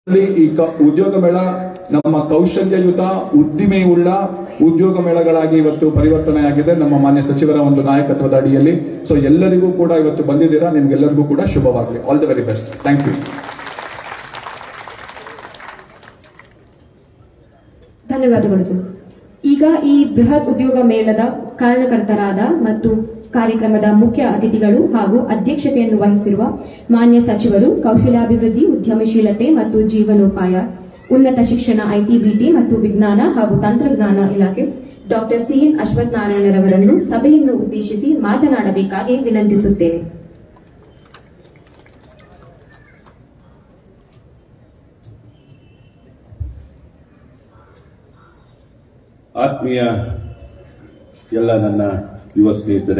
ಅಲ್ಲಿ ಈ ಕ- ಉದ್ಯೋಗ ಮೇಳ ನಮ್ಮ ಕೌಶಲ್ಯಯುತ ಉದ್ದಿಮೆಯುಳ್ಳ ಉದ್ಯೋಗ ಮೇಳಗಳಾಗಿ ಇವತ್ತು ಪರಿವರ್ತನೆಯಾಗಿದೆ ನಮ್ಮ ಮಾನ್ಯ ಸಚಿವರ ಒಂದು ನಾಯಕತ್ವದ ಅಡಿಯಲ್ಲಿ ಸೊ ಎಲ್ಲರಿಗೂ ಕೂಡ ಇವತ್ತು ಬಂದಿದ್ದೀರಾ ನಿಮ್ಗೆಲ್ಲರಿಗೂ ಕೂಡ ಶುಭವಾಗಲಿ all the very best thank you ಧನ್ಯವಾದಗಳು ಸರ್ ಈಗ ಈ ಬೃಹತ್ ಉದ್ಯೋಗ ಮೇಳದ ಕಾರಣಕರ್ತರಾದ ಮತ್ತು ಕಾರ್ಯಕ್ರಮದ ಮುಖ್ಯ ಅತಿಥಿಗಳು ಹಾಗೂ ಅಧ್ಯಕ್ಷತೆಯನ್ನು ವಹಿಸಿರುವ ಮಾನ್ಯ ಸಚಿವರು ಕೌಶಲ್ಯಾಭಿವೃದ್ಧಿ ಉದ್ಯಮಶೀಲತೆ ಮತ್ತು ಜೀವನೋಪಾಯ ಉನ್ನತ ಶಿಕ್ಷಣ ಐಟಿಬಿಟಿ ಮತ್ತು ವಿಜ್ಞಾನ ಹಾಗೂ ತಂತ್ರಜ್ಞಾನ ಇಲಾಖೆ ಡಾಕ್ಟರ್ ಸಿಎನ್ ಅಶ್ವಥ್ ನಾರಾಯಣರವರನ್ನು ಸಭೆಯನ್ನು ಉದ್ದೇಶಿಸಿ ಮಾತನಾಡಬೇಕಾಗಿ ವಿನಂತಿಸುತ್ತೇನೆ ಆತ್ಮೀಯ ಎಲ್ಲ ನನ್ನ ಯುವ ಸ್ನೇಹಿತರೆ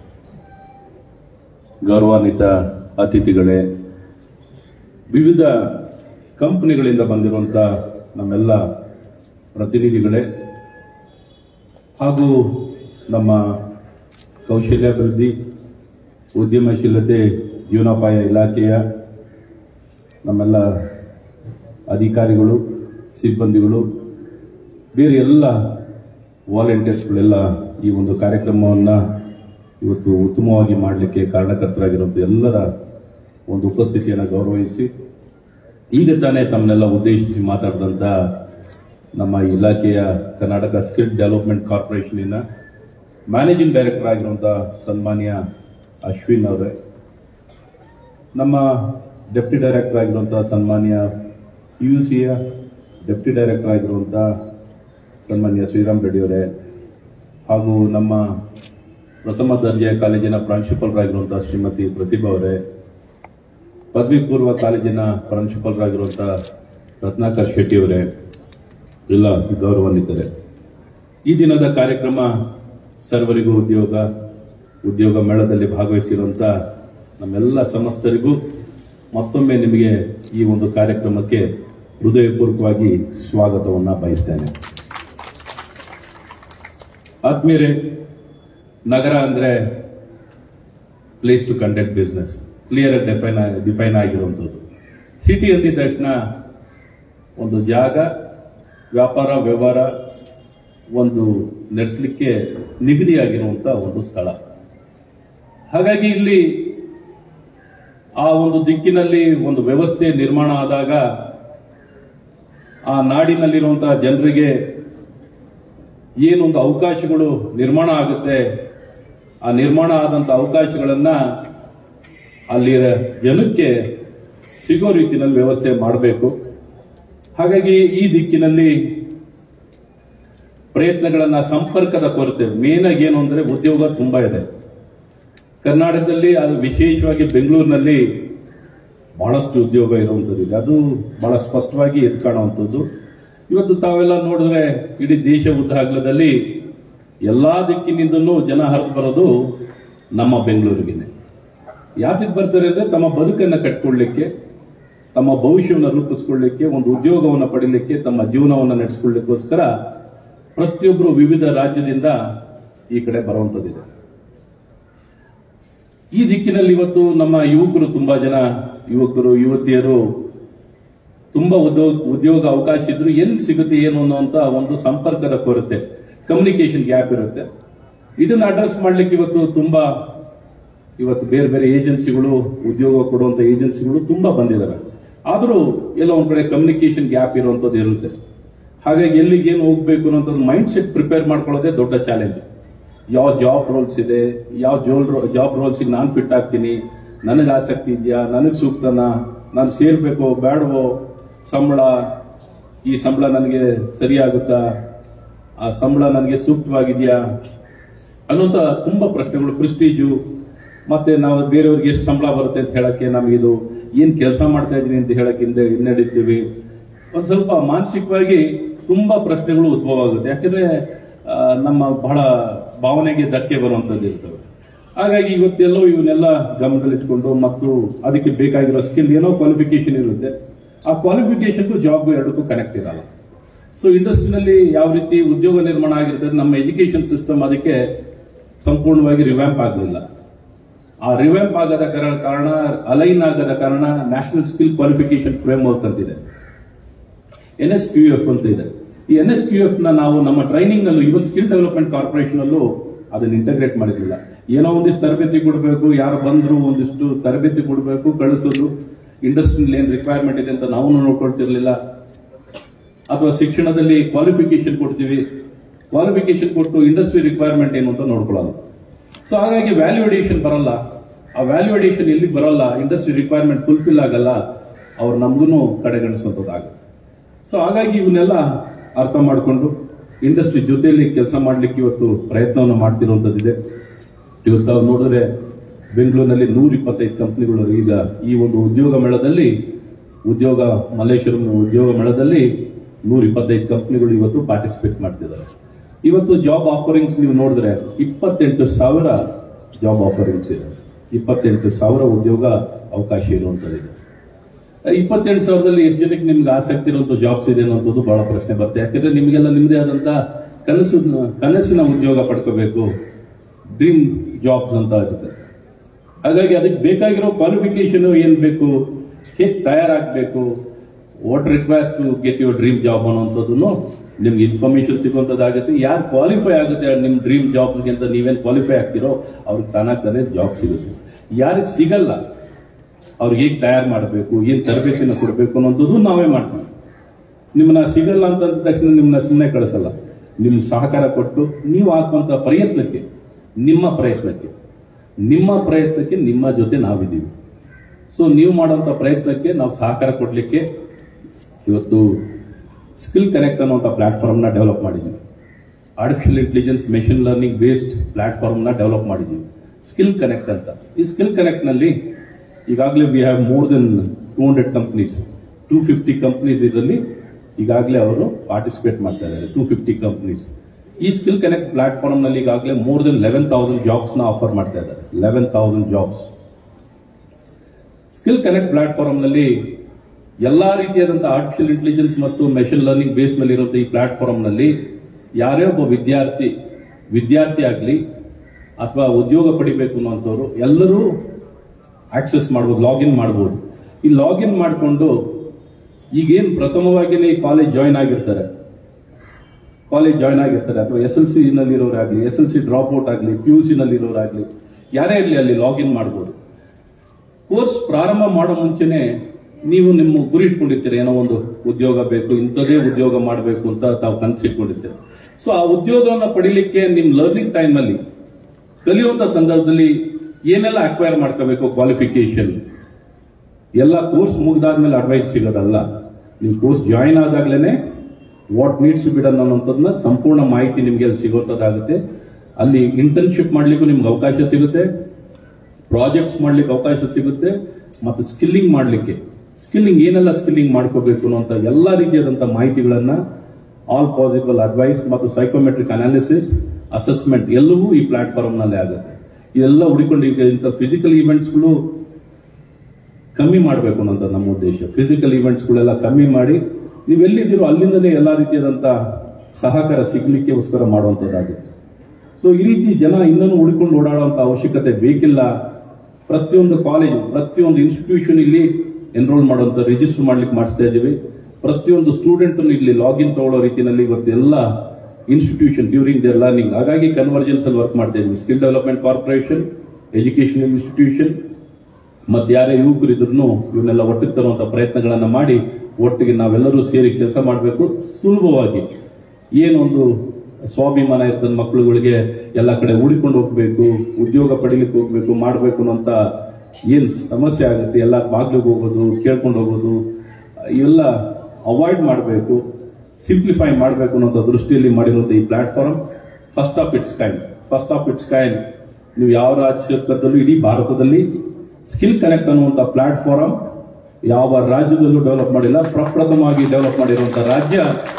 ಗೌರವಾನ್ವಿತ ಅತಿಥಿಗಳೇ ವಿವಿಧ ಕಂಪನಿಗಳಿಂದ ಬಂದಿರುವಂಥ ನಮ್ಮೆಲ್ಲ ಪ್ರತಿನಿಧಿಗಳೇ ಹಾಗೂ ನಮ್ಮ ಕೌಶಲ್ಯಾಭಿವೃದ್ಧಿ ಉದ್ಯಮಶೀಲತೆ ಜೀವನೋಪಾಯ ಇಲಾಖೆಯ ನಮ್ಮೆಲ್ಲ ಅಧಿಕಾರಿಗಳು ಸಿಬ್ಬಂದಿಗಳು ಬೇರೆ ಎಲ್ಲ ವಾಲಂಟಿಯರ್ಸ್ಗಳೆಲ್ಲ ಈ ಒಂದು ಕಾರ್ಯಕ್ರಮವನ್ನು ಇವತ್ತು ಉತ್ತಮವಾಗಿ ಮಾಡಲಿಕ್ಕೆ ಕಾರಣಕರ್ತರಾಗಿರುವಂಥ ಎಲ್ಲರ ಒಂದು ಉಪಸ್ಥಿತಿಯನ್ನು ಗೌರವಿಸಿ ಈಗ ತಾನೇ ತಮ್ಮನ್ನೆಲ್ಲ ಉದ್ದೇಶಿಸಿ ಮಾತಾಡಿದಂಥ ನಮ್ಮ ಇಲಾಖೆಯ ಕರ್ನಾಟಕ ಸ್ಕಿಲ್ ಡೆವಲಪ್ಮೆಂಟ್ ಕಾರ್ಪೊರೇಷನಿನ ಮ್ಯಾನೇಜಿಂಗ್ ಡೈರೆಕ್ಟರ್ ಆಗಿರುವಂಥ ಸನ್ಮಾನ್ಯ ಅಶ್ವಿನ್ ಅವರೇ ನಮ್ಮ ಡೆಪ್ಟಿ ಡೈರೆಕ್ಟರ್ ಆಗಿರುವಂಥ ಸನ್ಮಾನ್ಯ ಪಿ ಯು ಸಿಯ ಡೆಪ್ಟಿ ಡೈರೆಕ್ಟರ್ ಆಗಿರುವಂಥ ಸನ್ಮಾನ್ಯ ಶ್ರೀರಾಮ್ ರೆಡ್ಡಿ ಅವರೇ ಹಾಗೂ ನಮ್ಮ ಪ್ರಥಮ ದರ್ಜೆಯ ಕಾಲೇಜಿನ ಪ್ರಾಂಶುಪಾಲರಾಗಿರುವಂಥ ಶ್ರೀಮತಿ ಪ್ರತಿಭಾ ಅವರೇ ಪದವಿ ಪೂರ್ವ ಕಾಲೇಜಿನ ಪ್ರಾಂಶುಪಾಲರಾಗಿರುವಂಥ ರತ್ನಾಕರ್ ಶೆಟ್ಟಿ ಅವರೇ ಎಲ್ಲ ಗೌರವಾನ್ವಿತರೆ ಈ ದಿನದ ಕಾರ್ಯಕ್ರಮ ಸರ್ವರಿಗೂ ಉದ್ಯೋಗ ಉದ್ಯೋಗ ಮೇಳದಲ್ಲಿ ಭಾಗವಹಿಸಿರುವಂಥ ನಮ್ಮೆಲ್ಲ ಸಮಸ್ತರಿಗೂ ಮತ್ತೊಮ್ಮೆ ನಿಮಗೆ ಈ ಒಂದು ಕಾರ್ಯಕ್ರಮಕ್ಕೆ ಹೃದಯಪೂರ್ವಕವಾಗಿ ಸ್ವಾಗತವನ್ನು ಬಯಸ್ತೇನೆ ಆತ್ಮೀಯರೇ ನಗರ ಅಂದರೆ place to conduct business clear define define ಆಗಿರುವಂಥದ್ದು ಸಿಟಿ ಅಂದಿದ ತಕ್ಷಣ ಒಂದು ಜಾಗ ವ್ಯಾಪಾರ ವ್ಯವಹಾರ ಒಂದು ನಡೆಸಲಿಕ್ಕೆ ನಿಗದಿಯಾಗಿರುವಂಥ ಒಂದು ಸ್ಥಳ ಹಾಗಾಗಿ ಇಲ್ಲಿ ಆ ಒಂದು ದಿಕ್ಕಿನಲ್ಲಿ ಒಂದು ವ್ಯವಸ್ಥೆ ನಿರ್ಮಾಣ ಆದಾಗ ಆ ನಾಡಿನಲ್ಲಿರುವಂತಹ ಜನರಿಗೆ ಏನೊಂದು ಅವಕಾಶಗಳು ನಿರ್ಮಾಣ ಆಗುತ್ತೆ ಆ ನಿರ್ಮಾಣ ಆದಂತ ಅವಕಾಶಗಳನ್ನ ಅಲ್ಲಿ ಜನಕ್ಕೆ ಸಿಗೋ ರೀತಿಯಲ್ಲಿ ವ್ಯವಸ್ಥೆ ಮಾಡಬೇಕು ಹಾಗಾಗಿ ಈ ದಿಕ್ಕಿನಲ್ಲಿ ಪ್ರಯತ್ನಗಳನ್ನ ಸಂಪರ್ಕದ ಕೊರತೆ ಮೇನ್ ಆಗಿ ಏನು ಅಂದ್ರೆ ಉದ್ಯೋಗ ತುಂಬಾ ಇದೆ ಕರ್ನಾಟಕದಲ್ಲಿ ಅದು ವಿಶೇಷವಾಗಿ ಬೆಂಗಳೂರಿನಲ್ಲಿ ಬಹಳಷ್ಟು ಉದ್ಯೋಗ ಇರುವಂಥದ್ದು ಇದೆ ಅದು ಬಹಳ ಸ್ಪಷ್ಟವಾಗಿ ಎದ್ದು ಕಾಣುವಂಥದ್ದು ಇವತ್ತು ತಾವೆಲ್ಲ ನೋಡಿದ್ರೆ ಇಡೀ ದೇಶ ಉದ್ದಾಗಲದಲ್ಲಿ ಎಲ್ಲಾ ದಿಕ್ಕಿನಿಂದಲೂ ಜನ ಹರಿದು ಬರೋದು ನಮ್ಮ ಬೆಂಗಳೂರಿಗೆನೆ ಯಾತಕ್ಕೆ ಬರ್ತಾರೆ ಅಂದ್ರೆ ತಮ್ಮ ಬದುಕನ್ನ ಕಟ್ಕೊಳ್ಳಿಕ್ಕೆ ತಮ್ಮ ಭವಿಷ್ಯವನ್ನು ರೂಪಿಸ್ಕೊಳ್ಳಿಕ್ಕೆ ಒಂದು ಉದ್ಯೋಗವನ್ನು ಪಡಿಲಿಕ್ಕೆ ತಮ್ಮ ಜೀವನವನ್ನು ನಡೆಸ್ಕೊಳ್ಳಿಕ್ಕೋಸ್ಕರ ಪ್ರತಿಯೊಬ್ಬರು ವಿವಿಧ ರಾಜ್ಯದಿಂದ ಈ ಕಡೆ ಬರುವಂತದ್ದಿದೆ ಈ ದಿಕ್ಕಿನಲ್ಲಿ ಇವತ್ತು ನಮ್ಮ ಯುವಕರು ತುಂಬಾ ಜನ ಯುವಕರು ಯುವತಿಯರು ತುಂಬಾ ಉದ್ಯೋಗ ಉದ್ಯೋಗ ಅವಕಾಶ ಇದ್ರು ಎಲ್ಲಿ ಸಿಗುತ್ತೆ ಏನು ಅನ್ನುವಂತ ಒಂದು ಸಂಪರ್ಕದ ಕೊರತೆ ಕಮ್ಯುನಿಕೇಶನ್ ಗ್ಯಾಪ್ ಇರುತ್ತೆ ಇದನ್ನ ಅಡ್ರೆಸ್ ಮಾಡ್ಲಿಕ್ಕೆ ಇವತ್ತು ತುಂಬಾ ಇವತ್ತು ಬೇರೆ ಬೇರೆ ಏಜೆನ್ಸಿಗಳು ಉದ್ಯೋಗ ಕೊಡುವಂತ ಏಜೆನ್ಸಿಗಳು ತುಂಬಾ ಬಂದಿದ್ದಾರೆ ಆದರೂ ಎಲ್ಲೋ ಒಂದ್ ಕಡೆ ಕಮ್ಯುನಿಕೇಶನ್ ಗ್ಯಾಪ್ ಇರುವಂತದ್ದು ಇರುತ್ತೆ ಹಾಗಾಗಿ ಎಲ್ಲಿಗೆ ಏನು ಹೋಗ್ಬೇಕು ಅನ್ನೋಂಥದ್ದು ಮೈಂಡ್ ಸೆಟ್ ಪ್ರಿಪೇರ್ ಮಾಡ್ಕೊಳ್ಳೋದೇ ದೊಡ್ಡ ಚಾಲೆಂಜ್ ಯಾವ ಜಾಬ್ ರೋಲ್ಸ್ ಇದೆ ಯಾವ ಜೋಲ್ ಜಾಬ್ ರೋಲ್ಸಿಗೆ ನಾನು ಫಿಟ್ ಆಗ್ತೀನಿ ನನಗೆ ಆಸಕ್ತಿ ಇದೆಯಾ ನನಗೆ ಸೂಕ್ತನಾ ನಾನು ಸೇರ್ಬೇಕೋ ಬೇಡವೋ ಸಂಬಳ ಈ ಸಂಬಳ ನನಗೆ ಸರಿಯಾಗುತ್ತಾ ಆ ಸಂಬಳ ನನಗೆ ಸೂಕ್ತವಾಗಿದೆಯಾ ಅನ್ನೋಂಥ ತುಂಬಾ ಪ್ರಶ್ನೆಗಳು ಪ್ರೆಸ್ಟೀಜು ಮತ್ತೆ ನಾವು ಬೇರೆಯವ್ರಿಗೆ ಎಷ್ಟು ಸಂಬಳ ಬರುತ್ತೆ ಅಂತ ಹೇಳಕ್ಕೆ ನಮಗಿದು ಏನ್ ಕೆಲಸ ಮಾಡ್ತಾ ಇದೀನಿ ಅಂತ ಹೇಳಕ್ಕೆ ಹಿಂದೆ ಹಿನ್ನಡಿತೀವಿ ಒಂದ್ ಸ್ವಲ್ಪ ಮಾನಸಿಕವಾಗಿ ತುಂಬಾ ಪ್ರಶ್ನೆಗಳು ಉದ್ಭವ ಆಗುತ್ತೆ ಯಾಕಂದ್ರೆ ಆ, ನಮ್ಮ ಬಹಳ ಭಾವನೆಗೆ ಧಕ್ಕೆ ಬರುವಂತದ್ದು ಇರ್ತವೆ ಹಾಗಾಗಿ ಇವತ್ತೆಲ್ಲೋ ಇವನ್ನೆಲ್ಲ ಗಮನದಲ್ಲಿಟ್ಕೊಂಡು ಮತ್ತು ಅದಕ್ಕೆ ಬೇಕಾಗಿರೋ ಸ್ಕಿಲ್ ಏನೋ ಕ್ವಾಲಿಫಿಕೇಶನ್ ಇರುತ್ತೆ ಆ ಕ್ವಾಲಿಫಿಕೇಶನ್ಗೂ ಜಾಬ್ಗೂ ಎರಡಕ್ಕೂ ಕನೆಕ್ಟ್ ಇರಲ್ಲ ಸೊ ಇಂಡಸ್ಟ್ರಿನಲ್ಲಿ ಯಾವ ರೀತಿ ಉದ್ಯೋಗ ನಿರ್ಮಾಣ ಆಗಿರ್ತದೆ ನಮ್ಮ ಎಜುಕೇಶನ್ ಸಿಸ್ಟಮ್ ಅದಕ್ಕೆ ಸಂಪೂರ್ಣವಾಗಿ ರಿವ್ಯಾಂಪ್ ಆಗಲಿಲ್ಲ ಆ ರಿವ್ಯಾಂಪ್ ಆಗದ ಕರ- ಕಾರಣ ಅಲೈನ್ ಆಗದ ಕಾರಣ national skill qualification framework ಅಂತಿದೆ ಎನ್ ಎಸ್ ಕ್ಯೂ ಎಫ್ ಅಂತ ಇದೆ ಈ ಎನ್ ಎಸ್ ಕ್ಯೂ ಎಫ್ ನ ನಾವು ನಮ್ಮ ಟ್ರೈನಿಂಗ್ ನಲ್ಲೂ ಇವನ್ ಸ್ಕಿಲ್ ಡೆವಲಪ್ಮೆಂಟ್ ಕಾರ್ಪೊರೇಷನ್ ಅಲ್ಲೂ ಅದನ್ನ ಇಂಟಗ್ರೇಟ್ ಮಾಡಿರ್ಲಿಲ್ಲ ಏನೋ ಒಂದಿಷ್ಟು ತರಬೇತಿ ಕೊಡಬೇಕು ಯಾರು ಬಂದ್ರು ಒಂದಿಷ್ಟು ತರಬೇತಿ ಕೊಡಬೇಕು ಕಳಿಸೋದು ಇಂಡಸ್ಟ್ರಿಯಲ್ಲಿ ಏನ್ ರಿಕ್ವೈರ್ಮೆಂಟ್ ಇದೆ ಅಂತ ನಾವು ನೋಡ್ಕೊಳ್ತಿರ್ಲಿಲ್ಲ ಅಥವಾ ಶಿಕ್ಷಣದಲ್ಲಿ ಕ್ವಾಲಿಫಿಕೇಶನ್ ಕೊಡ್ತೀವಿ ಕ್ವಾಲಿಫಿಕೇಶನ್ ಕೊಟ್ಟು ಇಂಡಸ್ಟ್ರಿ ರಿಕ್ವೈರ್ಮೆಂಟ್ ಏನು ಅಂತ ನೋಡ್ಕೊಳ್ಳೋದು ಸೊ ಹಾಗಾಗಿ ವ್ಯಾಲ್ಯೂ ಅಡಿಷನ್ ಬರಲ್ಲ ಆ ವ್ಯಾಲ್ಯೂ ಅಡಿಷನ್ ಎಲ್ಲಿ ಬರಲ್ಲ ಇಂಡಸ್ಟ್ರಿ ರಿಕ್ವೈರ್ಮೆಂಟ್ ಫುಲ್ಫಿಲ್ ಆಗಲ್ಲ ಅವ್ರು ನಮ್ಗೂ ಕಡೆಗಣಿಸುವಂಥದ್ದಾಗುತ್ತೆ ಸೊ ಹಾಗಾಗಿ ಇವನ್ನೆಲ್ಲ ಅರ್ಥ ಮಾಡಿಕೊಂಡು ಇಂಡಸ್ಟ್ರಿ ಜೊತೆಯಲ್ಲಿ ಕೆಲಸ ಮಾಡ್ಲಿಕ್ಕೆ ಇವತ್ತು ಪ್ರಯತ್ನವನ್ನು ಮಾಡ್ತಿರುವಂತದ್ದಿದೆ ಇವತ್ತು ತಾವು ನೋಡಿದ್ರೆ ಬೆಂಗಳೂರಿನಲ್ಲಿ ನೂರ ಇಪ್ಪತ್ತೈದು ಕಂಪನಿಗಳು ಈಗ ಈ ಒಂದು ಉದ್ಯೋಗ ಮೇಳದಲ್ಲಿ ಉದ್ಯೋಗ ಮಲ್ಲೇಶ್ವರಂ ಉದ್ಯೋಗ ಮೇಳದಲ್ಲಿ ನೂರ ಇಪ್ಪತ್ತೈದು ಕಂಪನಿಗಳು ಇವತ್ತು ಪಾರ್ಟಿಸಿಪೇಟ್ ಮಾಡ್ತಿದ್ದಾರೆ ಇವತ್ತು ಜಾಬ್ ಆಫರಿಂಗ್ಸ್ ನೀವು ನೋಡಿದ್ರೆ ಇಪ್ಪತ್ತೆಂಟು ಸಾವಿರ ಜಾಬ್ ಆಫರಿಂಗ್ಸ್ ಇದೆ ಇಪ್ಪತ್ತೆಂಟು ಸಾವಿರ ಉದ್ಯೋಗ ಅವಕಾಶ ಇರುವಂತದ್ದಿದೆ ಇಪ್ಪತ್ತೆಂಟು ಸಾವಿರದಲ್ಲಿ ಎಷ್ಟು ಜನಕ್ಕೆ ನಿಮ್ಗೆ ಆಸಕ್ತಿ ಇರುವಂತ ಜಾಬ್ಸ್ ಇದೆ ಅನ್ನೋದು ಬಹಳ ಪ್ರಶ್ನೆ ಬರುತ್ತೆ ಯಾಕಂದ್ರೆ ನಿಮಗೆಲ್ಲ ನಿಮ್ಮದೇ ಆದಂತ ಕನಸು ಕನಸಿನ ಉದ್ಯೋಗ ಪಡ್ಕೋಬೇಕು ಡ್ರೀಮ್ ಜಾಬ್ಸ್ ಅಂತ ಇರುತ್ತೆ ಹಾಗಾಗಿ ಅದಕ್ಕೆ ಬೇಕಾಗಿರೋ ಕ್ವಾಲಿಫಿಕೇಶನ್ ಏನ್ ಬೇಕು ಹೇಗೆ ತಯಾರಾಗಬೇಕು what requires to get your dream job ಅನ್ನೋಂಥದ್ದನ್ನು ನಿಮ್ಗೆ ಇನ್ಫಾರ್ಮೇಶನ್ ಸಿಗುವಂತದ್ದಾಗುತ್ತೆ ಯಾರು ಕ್ವಾಲಿಫೈ ಆಗುತ್ತೆ ನಿಮ್ ಡ್ರೀಮ್ ಜಾಬ್ಗೆ ಅಂತ ನೀವೇನ್ ಕ್ವಾಲಿಫೈ ಆಗ್ತಿರೋ ಅವ್ರಿಗೆ ತಾನಾಗ್ ತಾನೇ ಜಾಬ್ ಸಿಗುತ್ತೆ ಯಾರಿಗೆ ಸಿಗಲ್ಲ ಅವ್ರಿಗೆ ಹೇಗೆ ತಯಾರು ಮಾಡಬೇಕು ಏನ್ ತರಬೇತಿನ ಕೊಡಬೇಕು ಅನ್ನೋದು ನಾವೇ ಮಾಡ್ತೀವಿ ನಿಮ್ಮನ್ನ ಸಿಗಲ್ಲ ಅಂತ ಅಂದ ತಕ್ಷಣ ನಿಮ್ಮನ್ನ ಸುಮ್ಮನೆ ಕಳಿಸಲ್ಲ ನಿಮ್ ಸಹಕಾರ ಕೊಟ್ಟು ನೀವು ಹಾಕುವಂತ ಪ್ರಯತ್ನಕ್ಕೆ ನಿಮ್ಮ ಪ್ರಯತ್ನಕ್ಕೆ ನಿಮ್ಮ ಪ್ರಯತ್ನಕ್ಕೆ ನಿಮ್ಮ ಜೊತೆ ನಾವಿದ್ದೀವಿ ಸೊ ನೀವು ಮಾಡುವಂತ ಪ್ರಯತ್ನಕ್ಕೆ ನಾವು ಸಹಕಾರ ಕೊಡ್ಲಿಕ್ಕೆ ಇವತ್ತು ಸ್ಕಿಲ್ ಕನೆಕ್ಟ್ ಅನ್ನುವಂಥ ಪ್ಲಾಟ್ಫಾರ್ಮ್ ನ ಡೆವಲಪ್ ಮಾಡಿದ್ದೀವಿ artificial intelligence machine learning based platform ನ ಡೆವಲಪ್ ಮಾಡಿದ್ದೀವಿ ಸ್ಕಿಲ್ ಕನೆಕ್ಟ್ ಅಂತ ಈ ಸ್ಕಿಲ್ ಕನೆಕ್ಟ್ ನಲ್ಲಿ ಈಗಾಗಲೇ we have more than two hundred companies two fifty companies ಇದರಲ್ಲಿ ಈಗಾಗಲೇ ಅವರು ಪಾರ್ಟಿಸಿಪೇಟ್ ಮಾಡ್ತಾ ಇದ್ದಾರೆ ಟೂ ಫಿಫ್ಟಿ ಕಂಪ್ನೀಸ್ ಈ ಸ್ಕಿಲ್ ಕನೆಕ್ಟ್ ಪ್ಲಾಟ್ಫಾರ್ಮ್ ನಲ್ಲಿ ಈಗಾಗಲೇ more than eleven thousand jobs ನ ಆಫರ್ ಮಾಡ್ತಾ ಇದ್ದಾರೆ eleven thousand jobs skill connect platform ನಲ್ಲಿ ಎಲ್ಲಾ ರೀತಿಯಾದಂತಹ ಆರ್ಟಿಫಿಷಿಯಲ್ ಇಂಟೆಲಿಜೆನ್ಸ್ ಮತ್ತು ಮೆಷಿನ್ ಲರ್ನಿಂಗ್ ಬೇಸ್ ಮೇಲೆ ಇರುವಂತಹ ಈ ಪ್ಲಾಟ್ಫಾರ್ಮ್ ನಲ್ಲಿ ಯಾರೇ ಒಬ್ಬ ವಿದ್ಯಾರ್ಥಿ ವಿದ್ಯಾರ್ಥಿ ಆಗಲಿ ಅಥವಾ ಉದ್ಯೋಗ ಪಡಿಬೇಕು ಅನ್ನುವಂಥವ್ರು ಎಲ್ಲರೂ ಆಕ್ಸೆಸ್ ಮಾಡ್ಬೋದು ಲಾಗಿನ್ ಮಾಡ್ಬೋದು ಈ ಲಾಗಿನ್ ಮಾಡಿಕೊಂಡು ಈಗೇನು ಪ್ರಥಮವಾಗಿನೇ ಈ ಕಾಲೇಜ್ ಜಾಯಿನ್ ಆಗಿರ್ತಾರೆ ಕಾಲೇಜ್ ಜಾಯಿನ್ ಆಗಿರ್ತಾರೆ ಅಥವಾ ಎಸ್ ಎಲ್ ಸಿ ನಲ್ಲಿರೋರಾಗ್ಲಿ S L C drop out ಆಗಲಿ ಪಿ ಯು ಸಿ ನಲ್ಲಿರೋರಾಗ್ಲಿ ಯಾರೇ ಇರಲಿ ಅಲ್ಲಿ ಲಾಗಿನ್ ಮಾಡ್ಬೋದು ಕೋರ್ಸ್ ಪ್ರಾರಂಭ ಮಾಡೋ ಮುಂಚೆನೆ ನೀವು ನಿಮ್ಮ ಗುರಿ ಇಟ್ಕೊಂಡಿರ್ತೀರ ಏನೋ ಒಂದು ಉದ್ಯೋಗ ಬೇಕು ಇಂಥದೇ ಉದ್ಯೋಗ ಮಾಡಬೇಕು ಅಂತ ತಾವು ಕನಸಿಟ್ಕೊಂಡಿರ್ತೀರ ಸೊ ಆ ಉದ್ಯೋಗವನ್ನ ಪಡಿಲಿಕ್ಕೆ ನಿಮ್ ಲರ್ನಿಂಗ್ ಟೈಮ್ ಅಲ್ಲಿ ಕಲಿಯುವಂತ ಸಂದರ್ಭದಲ್ಲಿ ಏನೆಲ್ಲ ಅಕ್ವೈರ್ ಮಾಡ್ಕೋಬೇಕು ಕ್ವಾಲಿಫಿಕೇಶನ್ ಎಲ್ಲ ಕೋರ್ಸ್ ಮುಗ್ದಾದ್ಮೇಲೆ ಅಡ್ವೈಸ್ ಸಿಗೋದಲ್ಲ ನೀವು ಕೋರ್ಸ್ ಜಾಯಿನ್ ಆದಾಗ್ಲೇನೆ ವಾಟ್ ನೀಡ್ಸ್ ಬಿಡ್ ಅನ್ನೋಂಥದ್ದನ್ನ ಸಂಪೂರ್ಣ ಮಾಹಿತಿ ನಿಮ್ಗೆ ಅಲ್ಲಿ ಸಿಗುವಂತದ್ದಾಗುತ್ತೆ ಅಲ್ಲಿ ಇಂಟರ್ನ್ಶಿಪ್ ಮಾಡ್ಲಿಕ್ಕೂ ನಿಮ್ಗೆ ಅವಕಾಶ ಸಿಗುತ್ತೆ ಪ್ರಾಜೆಕ್ಟ್ಸ್ ಮಾಡ್ಲಿಕ್ಕೆ ಅವಕಾಶ ಸಿಗುತ್ತೆ ಮತ್ತು ಸ್ಕಿಲ್ಲಿಂಗ್ ಮಾಡ್ಲಿಕ್ಕೆ ಸ್ಕಿಲ್ಲಿಂಗ್ ಏನೆಲ್ಲ ಸ್ಕಿಲ್ಲಿಂಗ್ ಮಾಡ್ಕೋಬೇಕು ಅನ್ನುವಂತ ಎಲ್ಲ ರೀತಿಯಾದಂತಹ ಮಾಹಿತಿಗಳನ್ನ ಆಲ್ ಪಾಸಿಬಲ್ ಅಡ್ವೈಸ್ ಮತ್ತು ಸೈಕೋಮೆಟ್ರಿಕ್ ಅನಾಲಿಸಿಸ್ ಅಸೆಸ್ಮೆಂಟ್ ಎಲ್ಲವೂ ಈ ಪ್ಲಾಟ್ಫಾರ್ಮ್ ನಲ್ಲಿ ಆಗುತ್ತೆ ಇದೆಲ್ಲ ಹುಡುಕೊಂಡು ಈಗ ಇಂಥ ಫಿಸಿಕಲ್ ಈವೆಂಟ್ಸ್ಗಳು ಕಮ್ಮಿ ಮಾಡಬೇಕು ಅನ್ನೋಂಥ ನಮ್ಮ ಉದ್ದೇಶ ಫಿಸಿಕಲ್ ಈವೆಂಟ್ಸ್ಗಳೆಲ್ಲ ಕಮ್ಮಿ ಮಾಡಿ ನೀವೆಲ್ಲಿದ್ದೀರೋ ಅಲ್ಲಿಂದಲೇ ಎಲ್ಲ ರೀತಿಯಾದಂಥ ಸಹಕಾರ ಸಿಗ್ಲಿಕ್ಕೋಸ್ಕರ ಮಾಡುವಂಥದ್ದಾಗುತ್ತೆ ಸೊ ಈ ರೀತಿ ಜನ ಇನ್ನೂ ಹುಡುಕೊಂಡು ಓಡಾಡುವಂತ ಅವಶ್ಯಕತೆ ಬೇಕಿಲ್ಲ ಪ್ರತಿಯೊಂದು ಕಾಲೇಜು ಪ್ರತಿಯೊಂದು ಇನ್ಸ್ಟಿಟ್ಯೂಷನ್ ಇಲ್ಲಿ ಎನ್ರೋಲ್ ಮಾಡುವಂತ ರಿಜಿಸ್ಟರ್ ಮಾಡ್ಲಿಕ್ಕೆ ಮಾಡಿಸ್ತಾ ಇದ್ದೀವಿ ಪ್ರತಿಯೊಂದು ಸ್ಟೂಡೆಂಟ್ ಇಲ್ಲಿ ಲಾಗಿನ್ ತಗೊಳ್ಳೋ ರೀತಿಯಲ್ಲಿ ಇವತ್ತು ಎಲ್ಲ ಇನ್ಸ್ಟಿಟ್ಯೂಷನ್ ಡ್ಯೂರಿಂಗ್ ದೇರ್ ಲರ್ನಿಂಗ್ ಹಾಗಾಗಿ ಕನ್ವರ್ಜೆನ್ಸ್ ಅಲ್ಲಿ ವರ್ಕ್ ಮಾಡ್ತಾ ಇದ್ದೀವಿ skill development corporation educational institution ಮತ್ತೆ ಯಾರೇ ಯುವಕರು ಇದ್ರು ಇವನ್ನೆಲ್ಲ ಒಟ್ಟಿಗೆ ತರುವಂತ ಪ್ರಯತ್ನಗಳನ್ನ ಮಾಡಿ ಒಟ್ಟಿಗೆ ನಾವೆಲ್ಲರೂ ಸೇರಿ ಕೆಲಸ ಮಾಡಬೇಕು ಸುಲಭವಾಗಿ ಏನೊಂದು ಸ್ವಾಭಿಮಾನ ಇರ್ತದ ಮಕ್ಕಳುಗಳಿಗೆ ಎಲ್ಲ ಕಡೆ ಹುಡಿಕೊಂಡು ಹೋಗ್ಬೇಕು ಉದ್ಯೋಗ ಪಡಿಲಿಕ್ಕೆ ಹೋಗ್ಬೇಕು ಮಾಡಬೇಕು ಅನ್ನೋಂತ ಏನ್ ಸಮಸ್ಯೆ ಆಗುತ್ತೆ ಎಲ್ಲ ಬಾಗ್ಲಿಗೆ ಹೋಗೋದು ಕೇಳ್ಕೊಂಡು ಹೋಗೋದು ಇವೆಲ್ಲ ಅವಾಯ್ಡ್ ಮಾಡಬೇಕು ಸಿಂಪ್ಲಿಫೈ ಮಾಡಬೇಕು ಅನ್ನೋ ದೃಷ್ಟಿಯಲ್ಲಿ ಮಾಡಿರುವಂತ ಈ platform first of its kind first of its kind ನೀವು ಯಾವ ರಾಜ್ಯದಲ್ಲೂ ಇಡೀ ಭಾರತದಲ್ಲಿ ಸ್ಕಿಲ್ ಕನೆಕ್ಟ್ ಅನ್ನುವಂತ ಪ್ಲಾಟ್ಫಾರ್ಮ್ ಯಾವ ರಾಜ್ಯದಲ್ಲೂ ಡೆವಲಪ್ ಮಾಡಿಲ್ಲ ಪ್ರಪ್ರಥಮವಾಗಿ ಡೆವಲಪ್ ಮಾಡಿರುವಂತ ರಾಜ್ಯ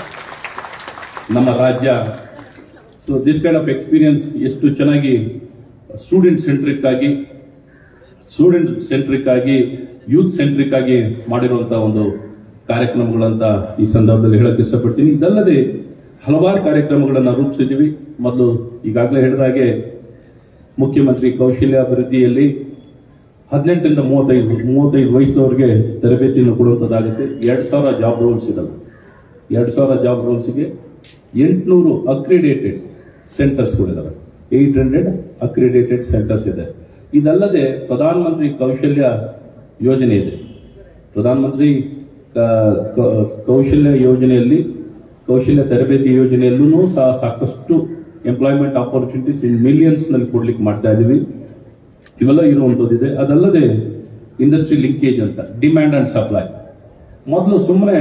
ನಮ್ಮ ರಾಜ್ಯ so this kind of experience ಎಷ್ಟು ಚೆನ್ನಾಗಿ ಸ್ಟೂಡೆಂಟ್ ಸೆಂಟ್ರಿಕ್ ಆಗಿ ಸ್ಟೂಡೆಂಟ್ ಸೆಂಟ್ರಿಕ್ ಆಗಿ ಯೂತ್ ಸೆಂಟ್ರಿಕ್ ಆಗಿ ಮಾಡಿರುವಂತಹ ಒಂದು ಕಾರ್ಯಕ್ರಮಗಳಂತ ಈ ಸಂದರ್ಭದಲ್ಲಿ ಹೇಳಕ್ ಇಷ್ಟಪಡ್ತೀನಿ ಇದಲ್ಲದೆ ಹಲವಾರು ಕಾರ್ಯಕ್ರಮಗಳನ್ನ ರೂಪಿಸಿದ್ದೀವಿ ಮೊದಲು ಈಗಾಗಲೇ ಹೇಳಿದಾಗೆ ಮುಖ್ಯಮಂತ್ರಿ ಕೌಶಲ್ಯ ಅಭಿವೃದ್ಧಿಯಲ್ಲಿ ಹದಿನೆಂಟರಿಂದ ಮೂವತ್ತೈದು ಮೂವತ್ತೈದು ವಯಸ್ಸದವರಿಗೆ ತರಬೇತಿಯನ್ನು ಕೊಡುವಂತದ್ದಾಗುತ್ತೆ ಎರಡ್ ಸಾವಿರ ಜಾಬ್ ರೋಲ್ಸ್ ಇದಾವೆ ಎರಡ್ ಸಾವಿರ ಜಾಬ್ ರೋಲ್ಸ್ಗೆ ಎಂಟುನೂರು ಅಕ್ರಿಡೇಟೆಡ್ ಸೆಂಟರ್ಸ್ಗಳಿದಾವೆ ಏಟ್ ಹಂಡ್ರೆಡ್ ಅಕ್ರಿಡೇಟೆಡ್ ಸೆಂಟರ್ಸ್ ಇದೆ ಇದಲ್ಲದೆ ಪ್ರಧಾನ ಮಂತ್ರಿ ಕೌಶಲ್ಯ ಯೋಜನೆ ಇದೆ ಪ್ರಧಾನ ಮಂತ್ರಿ ಕ- ಕ- ಕೌಶಲ್ಯ ಯೋಜನೆಯಲ್ಲಿ ಕೌಶಲ್ಯ ತರಬೇತಿ ಯೋಜನೆಯಲ್ಲೂ ಸಹ ಸಾಕಷ್ಟು ಎಂಪ್ಲಾಯ್ಮೆಂಟ್ ಆಪರ್ಚುನಿಟೀಸ್ ಇನ್ ಮಿಲಿಯನ್ಸ್ ನಲ್ಲಿ ಕೊಡ್ಲಿಕ್ಕೆ ಮಾಡ್ತಾ ಇದೀವಿ ಇವೆಲ್ಲ ಇರುವಂತದ್ದಿದೆ ಅದಲ್ಲದೆ ಇಂಡಸ್ಟ್ರಿ ಲಿಂಕೇಜ್ ಅಂತ ಡಿಮ್ಯಾಂಡ್ ಅಂಡ್ ಸಪ್ಲೈ ಮೊದಲು ಸುಮ್ಮನೆ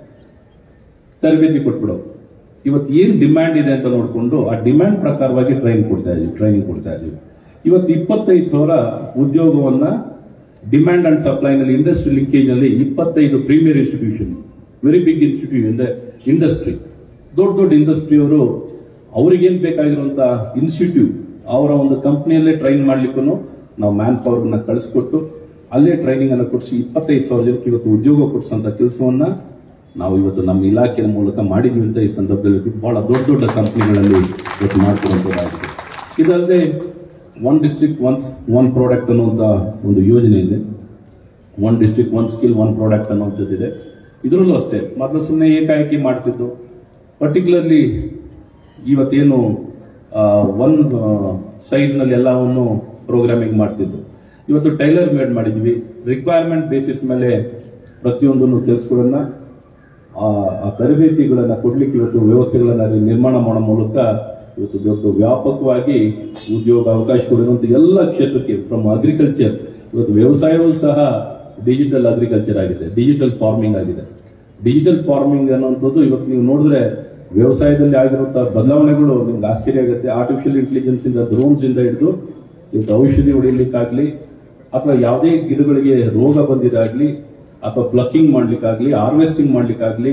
ತರಬೇತಿ ಕೊಟ್ಬಿಡೋದು ಇವತ್ತು ಏನ್ ಡಿಮ್ಯಾಂಡ್ ಇದೆ ಅಂತ ನೋಡಿಕೊಂಡು ಆ ಡಿಮ್ಯಾಂಡ್ ಪ್ರಕಾರವಾಗಿ ಟ್ರೈನ್ ಕೊಡ್ತಾ ಇದೀವಿ ಟ್ರೈನಿಂಗ್ ಕೊಡ್ತಾ ಇದೀವಿ ಇವತ್ತು ಇಪ್ಪತ್ತೈದು ಸಾವಿರ ಉದ್ಯೋಗವನ್ನ ಡಿಮ್ಯಾಂಡ್ ಅಂಡ್ ಸಪ್ಲೈ ನಲ್ಲಿ ಇಂಡಸ್ಟ್ರಿ ಲಿಂಕೇಜ್ ನಲ್ಲಿ ಇಪ್ಪತ್ತೈದು premier institution very big institution ಅಂದ್ರೆ ಇಂಡಸ್ಟ್ರಿ ದೊಡ್ಡ ದೊಡ್ಡ ಇಂಡಸ್ಟ್ರಿ ಅವರು ಅವ್ರಿಗೇನ್ ಬೇಕಾಗಿರುವಂತ ಇನ್ಸ್ಟಿಟ್ಯೂಟ್ ಅವರ ಒಂದು ಕಂಪನಿಯಲ್ಲೇ ಟ್ರೈನ್ ಮಾಡ್ಲಿಕ್ಕೂ ನಾವು ಮ್ಯಾನ್ ಪವರ್ ನ ಕಳಿಸ್ಕೊಟ್ಟು ಅಲ್ಲೇ ಟ್ರೈನಿಂಗ್ ಅನ್ನು ಕೊಡಿಸಿ ಇಪ್ಪತ್ತೈದು ಸಾವಿರ ಜನಕ್ಕೆ ಇವತ್ತು ಉದ್ಯೋಗ ಕೊಡಿಸುವಂತ ಕೆಲಸವನ್ನ ನಾವು ಇವತ್ತು ನಮ್ಮ ಇಲಾಖೆಯ ಮೂಲಕ ಮಾಡಿದ್ವಿ ಅಂತ ಈ ಸಂದರ್ಭದಲ್ಲಿ ಬಹಳ ದೊಡ್ಡ ದೊಡ್ಡ ಕಂಪನಿಗಳಲ್ಲಿ ಇವತ್ತು ಮಾಡ್ಕೊಡುವಂಥದ್ದಾಗಿದೆ ಇದಲ್ಲದೆ one district ones one product ಅನ್ನುವಂಥ ಒಂದು ಯೋಜನೆ ಇದೆ one district one skill one product ಅನ್ನುವಂಥದ್ದಿದೆ ಇದರಲ್ಲೂ ಅಷ್ಟೇ ಮೊದಲು ಸುಮ್ಮನೆ ಏಕಾಏಕಿ ಮಾಡ್ತಿದ್ದು ಪರ್ಟಿಕ್ಯುಲರ್ಲಿ ಇವತ್ತೇನು ಒನ್ ಸೈಜ್ನಲ್ಲಿ ಎಲ್ಲವನ್ನು ಪ್ರೋಗ್ರಾಮಿಂಗ್ ಮಾಡ್ತಿದ್ದು ಇವತ್ತು ಟೈಲರ್ ಮೇಡ್ ಮಾಡಿದ್ವಿ ರಿಕ್ವೈರ್ಮೆಂಟ್ ಬೇಸಿಸ್ ಮೇಲೆ ಪ್ರತಿಯೊಂದನ್ನು ಕೆಲಸಗಳನ್ನ ಆ ಆ ತರಬೇತಿಗಳನ್ನ ಕೊಡ್ಲಿಕ್ಕೆ ಇವತ್ತು ವ್ಯವಸ್ಥೆಗಳನ್ನ ಅಲ್ಲಿ ನಿರ್ಮಾಣ ಮಾಡೋ ಮೂಲಕ ಇವತ್ತು ದೊಡ್ಡ ವ್ಯಾಪಕವಾಗಿ ಉದ್ಯೋಗ ಅವಕಾಶಗಳಿರುವಂತ ಎಲ್ಲ ಕ್ಷೇತ್ರಕ್ಕೆ ಫ್ರಮ್ ಅಗ್ರಿಕಲ್ಚರ್ ಇವತ್ತು ವ್ಯವಸಾಯವೂ ಸಹ ಡಿಜಿಟಲ್ ಅಗ್ರಿಕಲ್ಚರ್ ಆಗಿದೆ ಡಿಜಿಟಲ್ ಫಾರ್ಮಿಂಗ್ ಆಗಿದೆ ಡಿಜಿಟಲ್ ಫಾರ್ಮಿಂಗ್ ಅನ್ನುವಂಥದ್ದು ಇವತ್ತು ನೀವು ನೋಡಿದ್ರೆ ವ್ಯವಸಾಯದಲ್ಲಿ ಆಗಿರುವಂತಹ ಬದಲಾವಣೆಗಳು ನಿಮ್ಗೆ ಆಶ್ಚರ್ಯ ಆಗುತ್ತೆ ಆರ್ಟಿಫಿಷಿಯಲ್ ಇಂಟೆಲಿಜೆನ್ಸ್ ಇಂದ ಡ್ರೋನ್ಸ್ ಇಂದ ಹಿಡಿದು ಇವತ್ತು ಔಷಧಿ ಹೊಡಿಲಿಕ್ಕಾಗ್ಲಿ ಅಥವಾ ಯಾವುದೇ ಗಿಡಗಳಿಗೆ ರೋಗ ಬಂದಿದಾಗ್ಲಿ ಅಥವಾ ಪ್ಲಕ್ಕಿಂಗ್ ಮಾಡ್ಲಿಕ್ಕಾಗ್ಲಿ ಹಾರ್ವೆಸ್ಟಿಂಗ್ ಮಾಡ್ಲಿಕ್ಕಾಗ್ಲಿ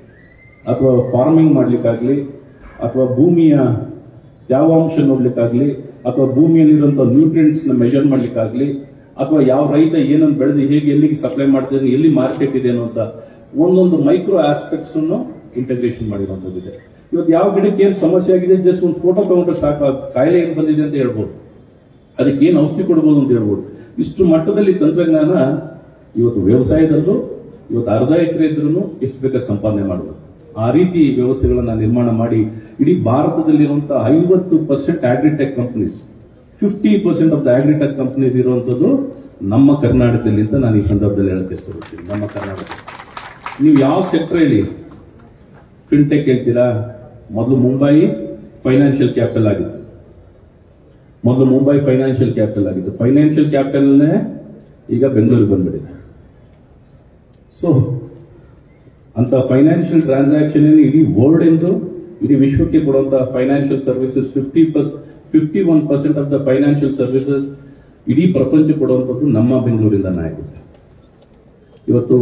ಅಥವಾ ಫಾರ್ಮಿಂಗ್ ಮಾಡ್ಲಿಕ್ಕಾಗ್ಲಿ ಅಥವಾ ಭೂಮಿಯ ತ್ಯಾವಾಂಶ ನೋಡ್ಲಿಕ್ಕಾಗ್ಲಿ ಅಥವಾ ಭೂಮಿಯಲ್ಲಿರುವಂತಹ ನ್ಯೂಟ್ರಿಯೆಂಟ್ಸ್ ನ ಮೆಜರ್ ಮಾಡ್ಲಿಕ್ಕಾಗ್ಲಿ ಅಥವಾ ಯಾವ ರೈತ ಏನನ್ನು ಬೆಳೆದು ಹೇಗೆ ಎಲ್ಲಿಗೆ ಸಪ್ಲೈ ಮಾಡ್ತಿದ್ದಾನೆ ಎಲ್ಲಿ ಮಾರ್ಕೆಟ್ ಇದೆ ಅನ್ನೋ ಅಂತ ಒಂದೊಂದು ಮೈಕ್ರೋ ಆಸ್ಪೆಕ್ಟ್ಸ್ ಅನ್ನು ಇಂಟಗ್ರೇಷನ್ ಮಾಡಿರುವಂತದ್ದಿದೆ ಇವತ್ತು ಯಾವ ಗಿಡಕ್ಕೆ ಏನ್ ಸಮಸ್ಯೆ ಆಗಿದೆ ಜಸ್ಟ್ ಒಂದು ಫೋಟೋ ತಗೊಂಡ್ರೆ ಸಾಕು ಆ ಕಾಯಿಲೆ ಏನ್ ಬಂದಿದೆ ಅಂತ ಹೇಳ್ಬೋದು ಅದಕ್ಕೆ ಏನು ಔಷಧಿ ಕೊಡ್ಬೋದು ಅಂತ ಹೇಳ್ಬೋದು ಇಷ್ಟು ಮಟ್ಟದಲ್ಲಿ ತಂತ್ರಜ್ಞಾನ ಇವತ್ತು ವ್ಯವಸಾಯದಲ್ಲೂ ಇವತ್ತು ಅರ್ಧ ಎಕರೆ ಇದ್ರೂ ಎಷ್ಟು ಬೇಕಾದ್ರೆ ಸಂಪಾದನೆ ಮಾಡಬಹುದು ಆ ರೀತಿ ವ್ಯವಸ್ಥೆಗಳನ್ನ ನಿರ್ಮಾಣ ಮಾಡಿ ಇಡೀ ಭಾರತದಲ್ಲಿರುವಂತಹ ಐವತ್ತು percent agritech companies fifty percent of the agritech companies ಇರುವಂತದ್ದು ನಮ್ಮ ಕರ್ನಾಟಕದಲ್ಲಿ ಅಂತ ನಾನು ಈ ಸಂದರ್ಭದಲ್ಲಿ ಹೇಳಕ್ಕೆ ಇಷ್ಟಪಡ್ತೀನಿ ನಮ್ಮ ಕರ್ನಾಟಕ ನೀವು ಯಾವ ಸೆಕ್ಟರ್ ಹೇಳಿ ಫಿನ್ಟೆಕ್ ಹೇಳ್ತೀರಾ ಮೊದಲು ಮುಂಬೈ ಫೈನಾನ್ಷಿಯಲ್ ಕ್ಯಾಪಿಟಲ್ ಆಗಿತ್ತು ಮೊದಲು ಮುಂಬೈ ಫೈನಾನ್ಷಿಯಲ್ ಕ್ಯಾಪಿಟಲ್ ಆಗಿತ್ತು ಫೈನಾನ್ಷಿಯಲ್ ಕ್ಯಾಪಿಟಲ್ನೇ ಈಗ ಬೆಂಗಳೂರಿಗೆ ಬಂದ್ಬಿಟ್ಟಿದೆ ಸೊ ಅಂತ ಫೈನಾನ್ಷಿಯಲ್ ಟ್ರಾನ್ಸಾಕ್ಷನ್ ಇಡೀ ವರ್ಲ್ಡ್ ಎಂದು ಇಡೀ ವಿಶ್ವಕ್ಕೆ ಕೊಡುವಂತ financial services fifty per fifty one percent of the financial services ಇಡೀ ಪ್ರಪಂಚ ಕೊಡುವಂಥದ್ದು ನಮ್ಮ ಬೆಂಗಳೂರಿಂದನೇ ಆಗಿದೆ ಇವತ್ತು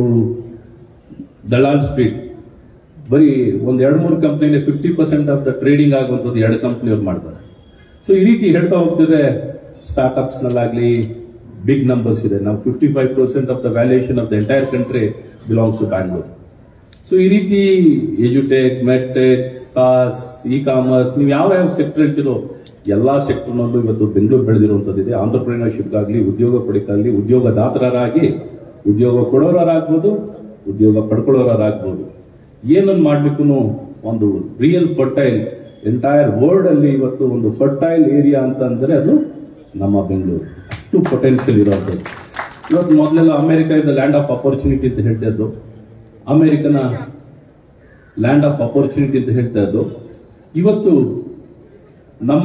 ದಲಾಲ್ ಸ್ಟ್ರೀಟ್ ಬರೀ ಒಂದ್ ಎರಡು ಮೂರು ಕಂಪ್ನಿಯಲ್ಲಿ fifty percent of the trading ಆಗುವಂಥದ್ದು ಎರಡು ಕಂಪ್ನಿಯವ್ರು ಮಾಡ್ತಾರೆ ಸೊ ಈ ರೀತಿ ಹೇಳ್ತಾ ಹೋಗ್ತಿದ್ರೆ ಸ್ಟಾರ್ಟ್ಅಪ್ಸ್ ನಲ್ಲಾಗ್ಲಿ ಬಿಗ್ ನಂಬರ್ಸ್ ಇದೆ ನಾವು fifty five percent of the valuation of the entire country belongs to Bangalore so ಈ ರೀತಿ ಎಜುಟೆಕ್ ಮೆಟ್ಟೆಕ್ ಸಾಸ್ ಇ ಕಾಮರ್ಸ್ ನೀವು ಯಾವ ಯಾವ ಸೆಕ್ಟರ್ ಹೇಳ್ತಿರೋ ಎಲ್ಲಾ ಸೆಕ್ಟರ್ನಲ್ಲೂ ಇವತ್ತು ಬೆಂಗಳೂರು ಬೆಳೆದಿರುವಂತದ್ದಿದೆ ಆಂಟರ್ಪ್ರಿನರ್ಶಿಪ್ ಆಗಲಿ ಉದ್ಯೋಗ ಕೊಡಿಕಾಗ್ಲಿ ಉದ್ಯೋಗದಾತರಾಗಿ ಉದ್ಯೋಗ ಕೊಡೋರಾಗ್ಬೋದು ಉದ್ಯೋಗ ಪಡ್ಕೊಳ್ಳೋರಾಗ್ಬೋದು ಏನನ್ನು ಮಾಡ್ಲಿಕ್ಕೂ ಒಂದು ರಿಯಲ್ ಫರ್ಟೈಲ್ ಎಂಟೈರ್ ವರ್ಲ್ಡ್ ಅಲ್ಲಿ ಇವತ್ತು ಒಂದು ಫರ್ಟೈಲ್ ಏರಿಯಾ ಅಂತ ಅಂದ್ರೆ ಅದು ನಮ್ಮ ಬೆಂಗಳೂರು ಅಷ್ಟು ಪೊಟೆನ್ಷಿಯಲ್ ಇರೋದು ಇವತ್ತು ಮೊದಲೆಲ್ಲ America is land of opportunity ಅಂತ ಹೇಳ್ತಾ ಇದ್ದು ಅಮೆರಿಕನ ಲ್ಯಾಂಡ್ ಆಫ್ ಅಪರ್ಚುನಿಟಿ ಅಂತ ಹೇಳ್ತಾ ಇದ್ದು ಇವತ್ತು ನಮ್ಮ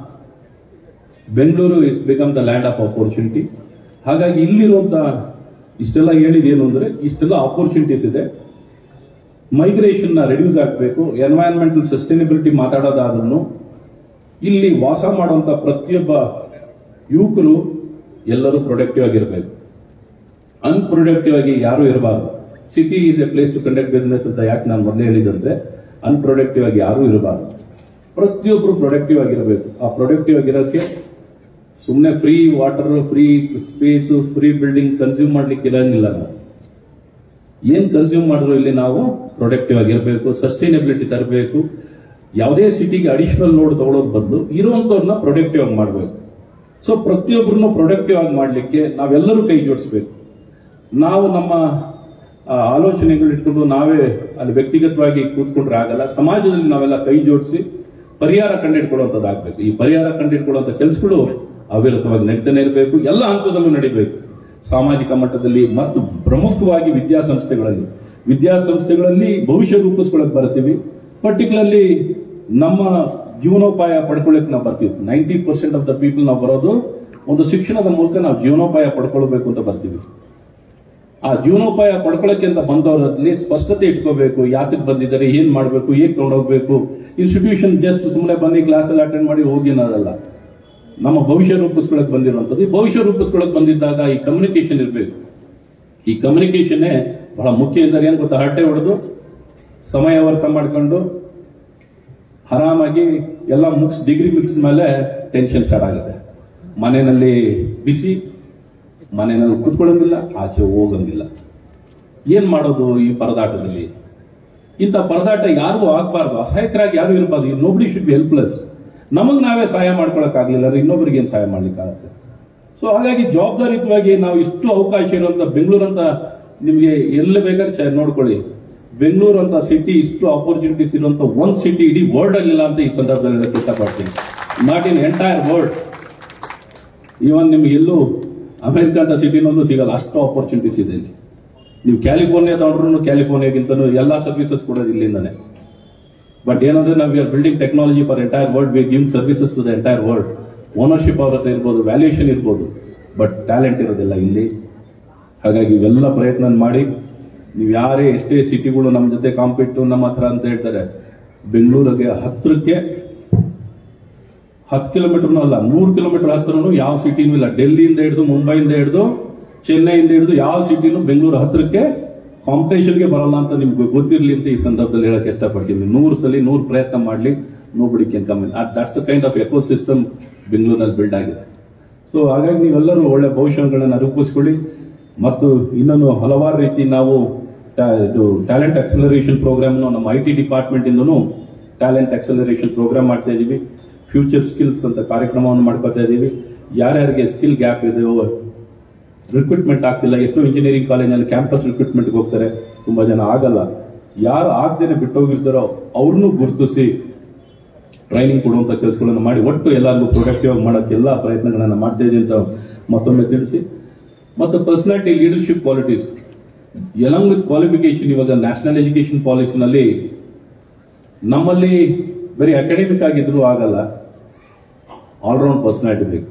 Bengaluru is become the land of opportunity ಹಾಗಾಗಿ ಇಲ್ಲಿರುವಂತ ಇಷ್ಟೆಲ್ಲ ಹೇಳಿದೇನು ಅಂದ್ರೆ ಇಷ್ಟೆಲ್ಲ ಆಪರ್ಚುನಿಟೀಸ್ ಇದೆ ಮೈಗ್ರೇಷನ್ ನ ರೆಡ್ಯೂಸ್ ಆಗಬೇಕು ಎನ್ವೈರನ್ಮೆಂಟಲ್ ಸಸ್ಟೈನಬಿಲಿಟಿ ಮಾತಾಡೋದಾದ್ರೂ ಇಲ್ಲಿ ವಾಸ ಮಾಡುವಂತ ಪ್ರತಿಯೊಬ್ಬ ಯುವಕರು ಎಲ್ಲರೂ ಪ್ರೊಡಕ್ಟಿವ್ ಆಗಿರಬೇಕು ಅನ್ಪ್ರೊಡಕ್ಟಿವ್ ಆಗಿ ಯಾರು ಇರಬಾರ್ದು city is a place to conduct business ಅಂತ ಯಾಕೆ ನಾನು ಮೊದಲೇ ಹೇಳಿದಂತೆ ಅನ್ಪ್ರೊಡಕ್ಟಿವ್ ಆಗಿ ಯಾರು ಇರಬಾರ್ದು ಪ್ರತಿಯೊಬ್ಬರು ಪ್ರೊಡಕ್ಟಿವ್ ಆಗಿರಬೇಕು ಆ ಪ್ರೊಡಕ್ಟಿವ್ ಆಗಿರೋಕ್ಕೆ ಸುಮ್ಮನೆ free water free space free building consume ಮಾಡ್ಲಿಕ್ಕೆ ಇರಂಗಿಲ್ಲ ನಾವು ಏನ್ ಕನ್ಸ್ಯೂಮ್ ಮಾಡಿದ್ರು ಇಲ್ಲಿ ನಾವು ಪ್ರೊಡಕ್ಟಿವ್ ಆಗಿರಬೇಕು ಸಸ್ಟೈನಬಿಲಿಟಿ ತರಬೇಕು ಯಾವುದೇ ಸಿಟಿಗೆ ಅಡಿಷನಲ್ ಲೋಡ್ ತಗೊಳ್ಳೋದ್ ಬದಲು ಇರುವಂತವ್ರನ್ನ ಪ್ರೊಡಕ್ಟಿವ್ ಆಗಿ ಮಾಡಬೇಕು ಸೊ ಪ್ರತಿಯೊಬ್ಬರನ್ನು ಪ್ರೊಡಕ್ಟಿವ್ ಆಗಿ ಮಾಡಲಿಕ್ಕೆ ನಾವೆಲ್ಲರೂ ಕೈ ಜೋಡಿಸ್ಬೇಕು ನಾವು ನಮ್ಮ ಆ ಆಲೋಚನೆಗಳು ಇಟ್ಕೊಂಡು ನಾವೇ ಅಲ್ಲಿ ವ್ಯಕ್ತಿಗತವಾಗಿ ಕೂತ್ಕೊಂಡ್ರೆ ಆಗಲ್ಲ ಸಮಾಜದಲ್ಲಿ ನಾವೆಲ್ಲ ಕೈ ಜೋಡಿಸಿ ಪರಿಹಾರ ಕಂಡಿಡ್ಕೊಳ್ಳುವಂಥದ್ದಾಗಬೇಕು ಈ ಪರಿಹಾರ ಕಂಡಿಡ್ಕೊಳ್ಳುವಂಥ ಕೆಲಸಗಳು ಅವಿರತವಾಗಿ ನಡೀತಾನೆ ಇರಬೇಕು ಎಲ್ಲ ಹಂತದಲ್ಲೂ ನಡಿಬೇಕು ಸಾಮಾಜಿಕ ಮಟ್ಟದಲ್ಲಿ ಮತ್ತು ಪ್ರಮುಖವಾಗಿ ವಿದ್ಯಾಸಂಸ್ಥೆಗಳಲ್ಲಿ ವಿದ್ಯಾಸಂಸ್ಥೆಗಳಲ್ಲಿ ಭವಿಷ್ಯ ರೂಪಿಸ್ಕೊಳಕ್ ಬರ್ತೀವಿ ಪರ್ಟಿಕ್ಯುಲರ್ಲಿ ನಮ್ಮ ಜೀವನೋಪಾಯ ಪಡ್ಕೊಳ್ಳಿಕ್ಕೆ ನಾವು ಬರ್ತೀವಿ ninety percent of the people ನಾವು ಬರೋದು ಒಂದು ಶಿಕ್ಷಣದ ಮೂಲಕ ನಾವು ಜೀವನೋಪಾಯ ಪಡ್ಕೊಳ್ಬೇಕು ಅಂತ ಬರ್ತೀವಿ ಆ ಜೀವನೋಪಾಯ ಪಡ್ಕೊಳ್ಳೋಕೆ ಅಂತ ಬಂದವರಲ್ಲಿ ಸ್ಪಷ್ಟತೆ ಇಟ್ಕೋಬೇಕು ಯಾತಕ್ಕೆ ಬಂದಿದ್ದಾರೆ ಏನ್ ಮಾಡಬೇಕು ಹೇಗೆ ತಗೊಂಡೋಗ್ಬೇಕು ಇನ್ಸ್ಟಿಟ್ಯೂಷನ್ ಜಸ್ಟ್ ಸುಮ್ಮನೆ ಬಂದು ಕ್ಲಾಸಲ್ಲಿ ಅಟೆಂಡ್ ಮಾಡಿ ಹೋಗಿ ಅನ್ನೋದಲ್ಲ ನಮ್ಮ ಭವಿಷ್ಯ ರೂಪಿಸ್ಕೊಳಕ್ ಬಂದಿರುವಂಥದ್ದು ಈ ಭವಿಷ್ಯ ರೂಪಿಸ್ಕೊಳಕ್ ಬಂದಿದ್ದಾಗ ಈ ಕಮ್ಯುನಿಕೇಶನ್ ಇರಬೇಕು ಈ ಕಮ್ಯುನಿಕೇಶನ್ನೇ ಬಹಳ ಮುಖ್ಯ ಇದ್ದಾಗ ಏನ್ ಗೊತ್ತಾ ಹರಟೆ ಹೊಡೆದು ಸಮಯ ವರ್ತ ಮಾಡ್ಕೊಂಡು ಆರಾಮಾಗಿ ಎಲ್ಲ ಮುಗಿಸ್ ಡಿಗ್ರಿ ಮುಗಿಸ್ ಮೇಲೆ ಟೆನ್ಷನ್ ಸ್ಟಾರ್ಟ್ ಆಗುತ್ತೆ ಮನೆಯಲ್ಲಿ ಬಿಸಿ ಮನೆಯಲ್ಲಿ ಕುತ್ಕೊಳ್ಳೋಂಗಿಲ್ಲ ಆಚೆ ಹೋಗಂಗಿಲ್ಲ ಏನ್ ಮಾಡೋದು ಈ ಪರದಾಟದಲ್ಲಿ ಇಂಥ ಪರದಾಟ ಯಾರಿಗೂ ಆಗ್ಬಾರ್ದು ಅಸಹಾಯಕರಾಗಿ ಯಾರು ಇರಬಾರ್ದು ನೋಬಡಿ ಶುಡ್ ಬಿ ಹೆಲ್ಪ್ಲೆಸ್ ನಮಗ್ ನಾವೇ ಸಹಾಯ ಮಾಡ್ಕೊಳಕ್ ಆಗ್ಲಿಲ್ಲ ಇನ್ನೊಬ್ಬರಿಗೆ ಏನ್ ಸಹಾಯ ಮಾಡ್ಲಿಕ್ಕಾಗತ್ತೆ ಸೊ ಹಾಗಾಗಿ ಜವಾಬ್ದಾರಿಯುತವಾಗಿ ನಾವು ಇಷ್ಟು ಅವಕಾಶ ಇರುವಂತ ಬೆಂಗಳೂರು ಅಂತ ನಿಮ್ಗೆ ಎಲ್ಲಿ ಬೇಕಾದ್ರೆ ಚ- ನೋಡ್ಕೊಳ್ಳಿ ಬೆಂಗಳೂರು ಅಂತ ಸಿಟಿ ಇಷ್ಟು ಆಪರ್ಚುನಿಟೀಸ್ ಇರುವಂತ ಒಂದ್ ಸಿಟಿ ಇಡೀ ವರ್ಲ್ಡ್ ಅಲ್ಲಿ ಇಲ್ಲ ಅಂತ ಈ ಸಂದರ್ಭದಲ್ಲಿ ಹೇಳಕ್ ಇಷ್ಟಪಡ್ತೀನಿ not in entire world even ನಿಮ್ಗೆ ಎಲ್ಲೂ ಅಮೆರಿಕ ಅಂತ ಸಿಟಿನಲ್ಲೂ ಸಿಗಲ್ಲ ಅಷ್ಟು ಆಪರ್ಚುನಿಟೀಸ್ ಇದೆ ಇಲ್ಲಿ ನೀವು ಕ್ಯಾಲಿಫೋರ್ನಿಯಾ ತಗೊಂಡ್ರು ಕ್ಯಾಲಿಫೋರ್ನಿಯಾಗಿಂತನೂ ಎಲ್ಲಾ ಸರ್ವಿಸಸ್ ಕೊಡೋದು ಇಲ್ಲಿಂದಾನೆ ಬಟ್ ಏನಂದ್ರೆ ನಾವು we are building technology for entire world we give services to the entire world ownership ಅವ್ರ ಹತ್ರ ಇರ್ಬೋದು ವ್ಯಾಲ್ಯೂಯೇಷನ್ ಇರ್ಬೋದು ಬಟ್ ಟ್ಯಾಲೆಂಟ್ ಇರೋದಿಲ್ಲ ಇಲ್ಲಿ ಹಾಗಾಗಿ ಇವೆಲ್ಲ ಪ್ರಯತ್ನ ಮಾಡಿ ನೀವು ಯಾರೇ ಎಷ್ಟೇ ಸಿಟಿಗಳು ನಮ್ಮ ಜೊತೆ ಕಾಂಪಿಟ್ಟು ನಮ್ಮ ಹತ್ರ ಅಂತ ಹೇಳ್ತಾರೆ ಬೆಂಗಳೂರಿಗೆ ಹತ್ರಕ್ಕೆ ಹತ್ತು ಕಿಲೋಮೀಟರ್ನೂ ಅಲ್ಲ ನೂರು ಕಿಲೋಮೀಟರ್ ಹತ್ರನೂ ಯಾವ ಸಿಟಿನೂ ಇಲ್ಲ ಡೆಲ್ಲಿಯಿಂದ ಹಿಡಿದು ಮುಂಬೈಯಿಂದ ಹಿಡಿದು ಚೆನ್ನೈಯಿಂದ ಹಿಡಿದು ಯಾವ ಸಿಟಿನೂ ಬೆಂಗಳೂರು ಹತ್ರಕ್ಕೆ ಕಾಂಪಿಟೇಷನ್ಗೆ ಬರಲ್ಲ ಅಂತ ನಿಮ್ಗೆ ಗೊತ್ತಿರಲಿ ಅಂತ ಈ ಸಂದರ್ಭದಲ್ಲಿ ಹೇಳಕ್ ಇಷ್ಟಪಡ್ತೀನಿ ನೂರು ಸಲ ನೂರು ಪ್ರಯತ್ನ ಮಾಡ್ಲಿ nobody can come that's kind of ecosystem ಬೆಂಗಳೂರಿನಲ್ಲಿ ಬಿಲ್ಡ್ ಆಗಿದೆ ಸೊ ಹಾಗಾಗಿ ನೀವೆಲ್ಲರೂ ಒಳ್ಳೆ ಭವಿಷ್ಯಗಳನ್ನು ರೂಪಿಸ್ಕೊಳ್ಳಿ ಮತ್ತು ಇನ್ನೊಂದು ಹಲವಾರು ರೀತಿ ನಾವು ಟ್ಯಾ- ಇದು ಟ್ಯಾಲೆಂಟ್ ಅಕ್ಸಲರೇಷನ್ ಪ್ರೋಗ್ರಾಮ್ ನಮ್ಮ ಐ ಟಿ ಡಿಪಾರ್ಟ್ಮೆಂಟ್ ಇಂದನೂ ಟ್ಯಾಲೆಂಟ್ ಅಕ್ಸಲರೇಷನ್ ಪ್ರೋಗ್ರಾಮ್ ಮಾಡ್ತಾ ಇದೀವಿ ಫ್ಯೂಚರ್ ಸ್ಕಿಲ್ಸ್ ಅಂತ ಕಾರ್ಯಕ್ರಮವನ್ನು ಮಾಡ್ಕೊತಾ ಇದೀವಿ ಯಾರ್ಯಾರಿಗೆ ಸ್ಕಿಲ್ ಗ್ಯಾಪ್ ಇದೆ ರಿಕ್ರೂಟ್ಮೆಂಟ್ ಆಗ್ತಿಲ್ಲ ಎಷ್ಟೋ ಇಂಜಿನಿಯರಿಂಗ್ ಕಾಲೇಜಲ್ಲಿ ಕ್ಯಾಂಪಸ್ ರಿಕ್ರೂಟ್ಮೆಂಟ್ ಹೋಗ್ತಾರೆ ತುಂಬಾ ಜನ ಆಗಲ್ಲ ಯಾರು ಆಗದೇನೆ ಬಿಟ್ಟೋಗಿರ್ತಾರೋ ಅವ್ರನ್ನೂ ಗುರುತಿಸಿ ಟ್ರೈನಿಂಗ್ ಕೊಡುವಂತ ಕೆಲಸಗಳನ್ನು ಮಾಡಿ ಒಟ್ಟು ಎಲ್ಲರಿಗೂ ಪ್ರೊಡಕ್ಟಿವ್ ಆಗಿ ಮಾಡೋಕ್ಕೆ ಎಲ್ಲ ಪ್ರಯತ್ನಗಳನ್ನ ಮಾಡ್ತಾ ಇದೀವಿ ಅಂತ ಮತ್ತೊಮ್ಮೆ ತಿಳಿಸಿ ಮತ್ತು personality leadership qualities along with qualification ಇವಾಗ ನ್ಯಾಷನಲ್ ಎಜುಕೇಶನ್ ಪಾಲಿಸಿನಲ್ಲಿ ನಮ್ಮಲ್ಲಿ ಬರೀ ಅಕಾಡೆಮಿಕ್ ಆಗಿದ್ರು ಆಗಲ್ಲ ಆಲ್ರೌಂಡ್ ಪರ್ಸನಾಲಿಟಿ ಬೇಕು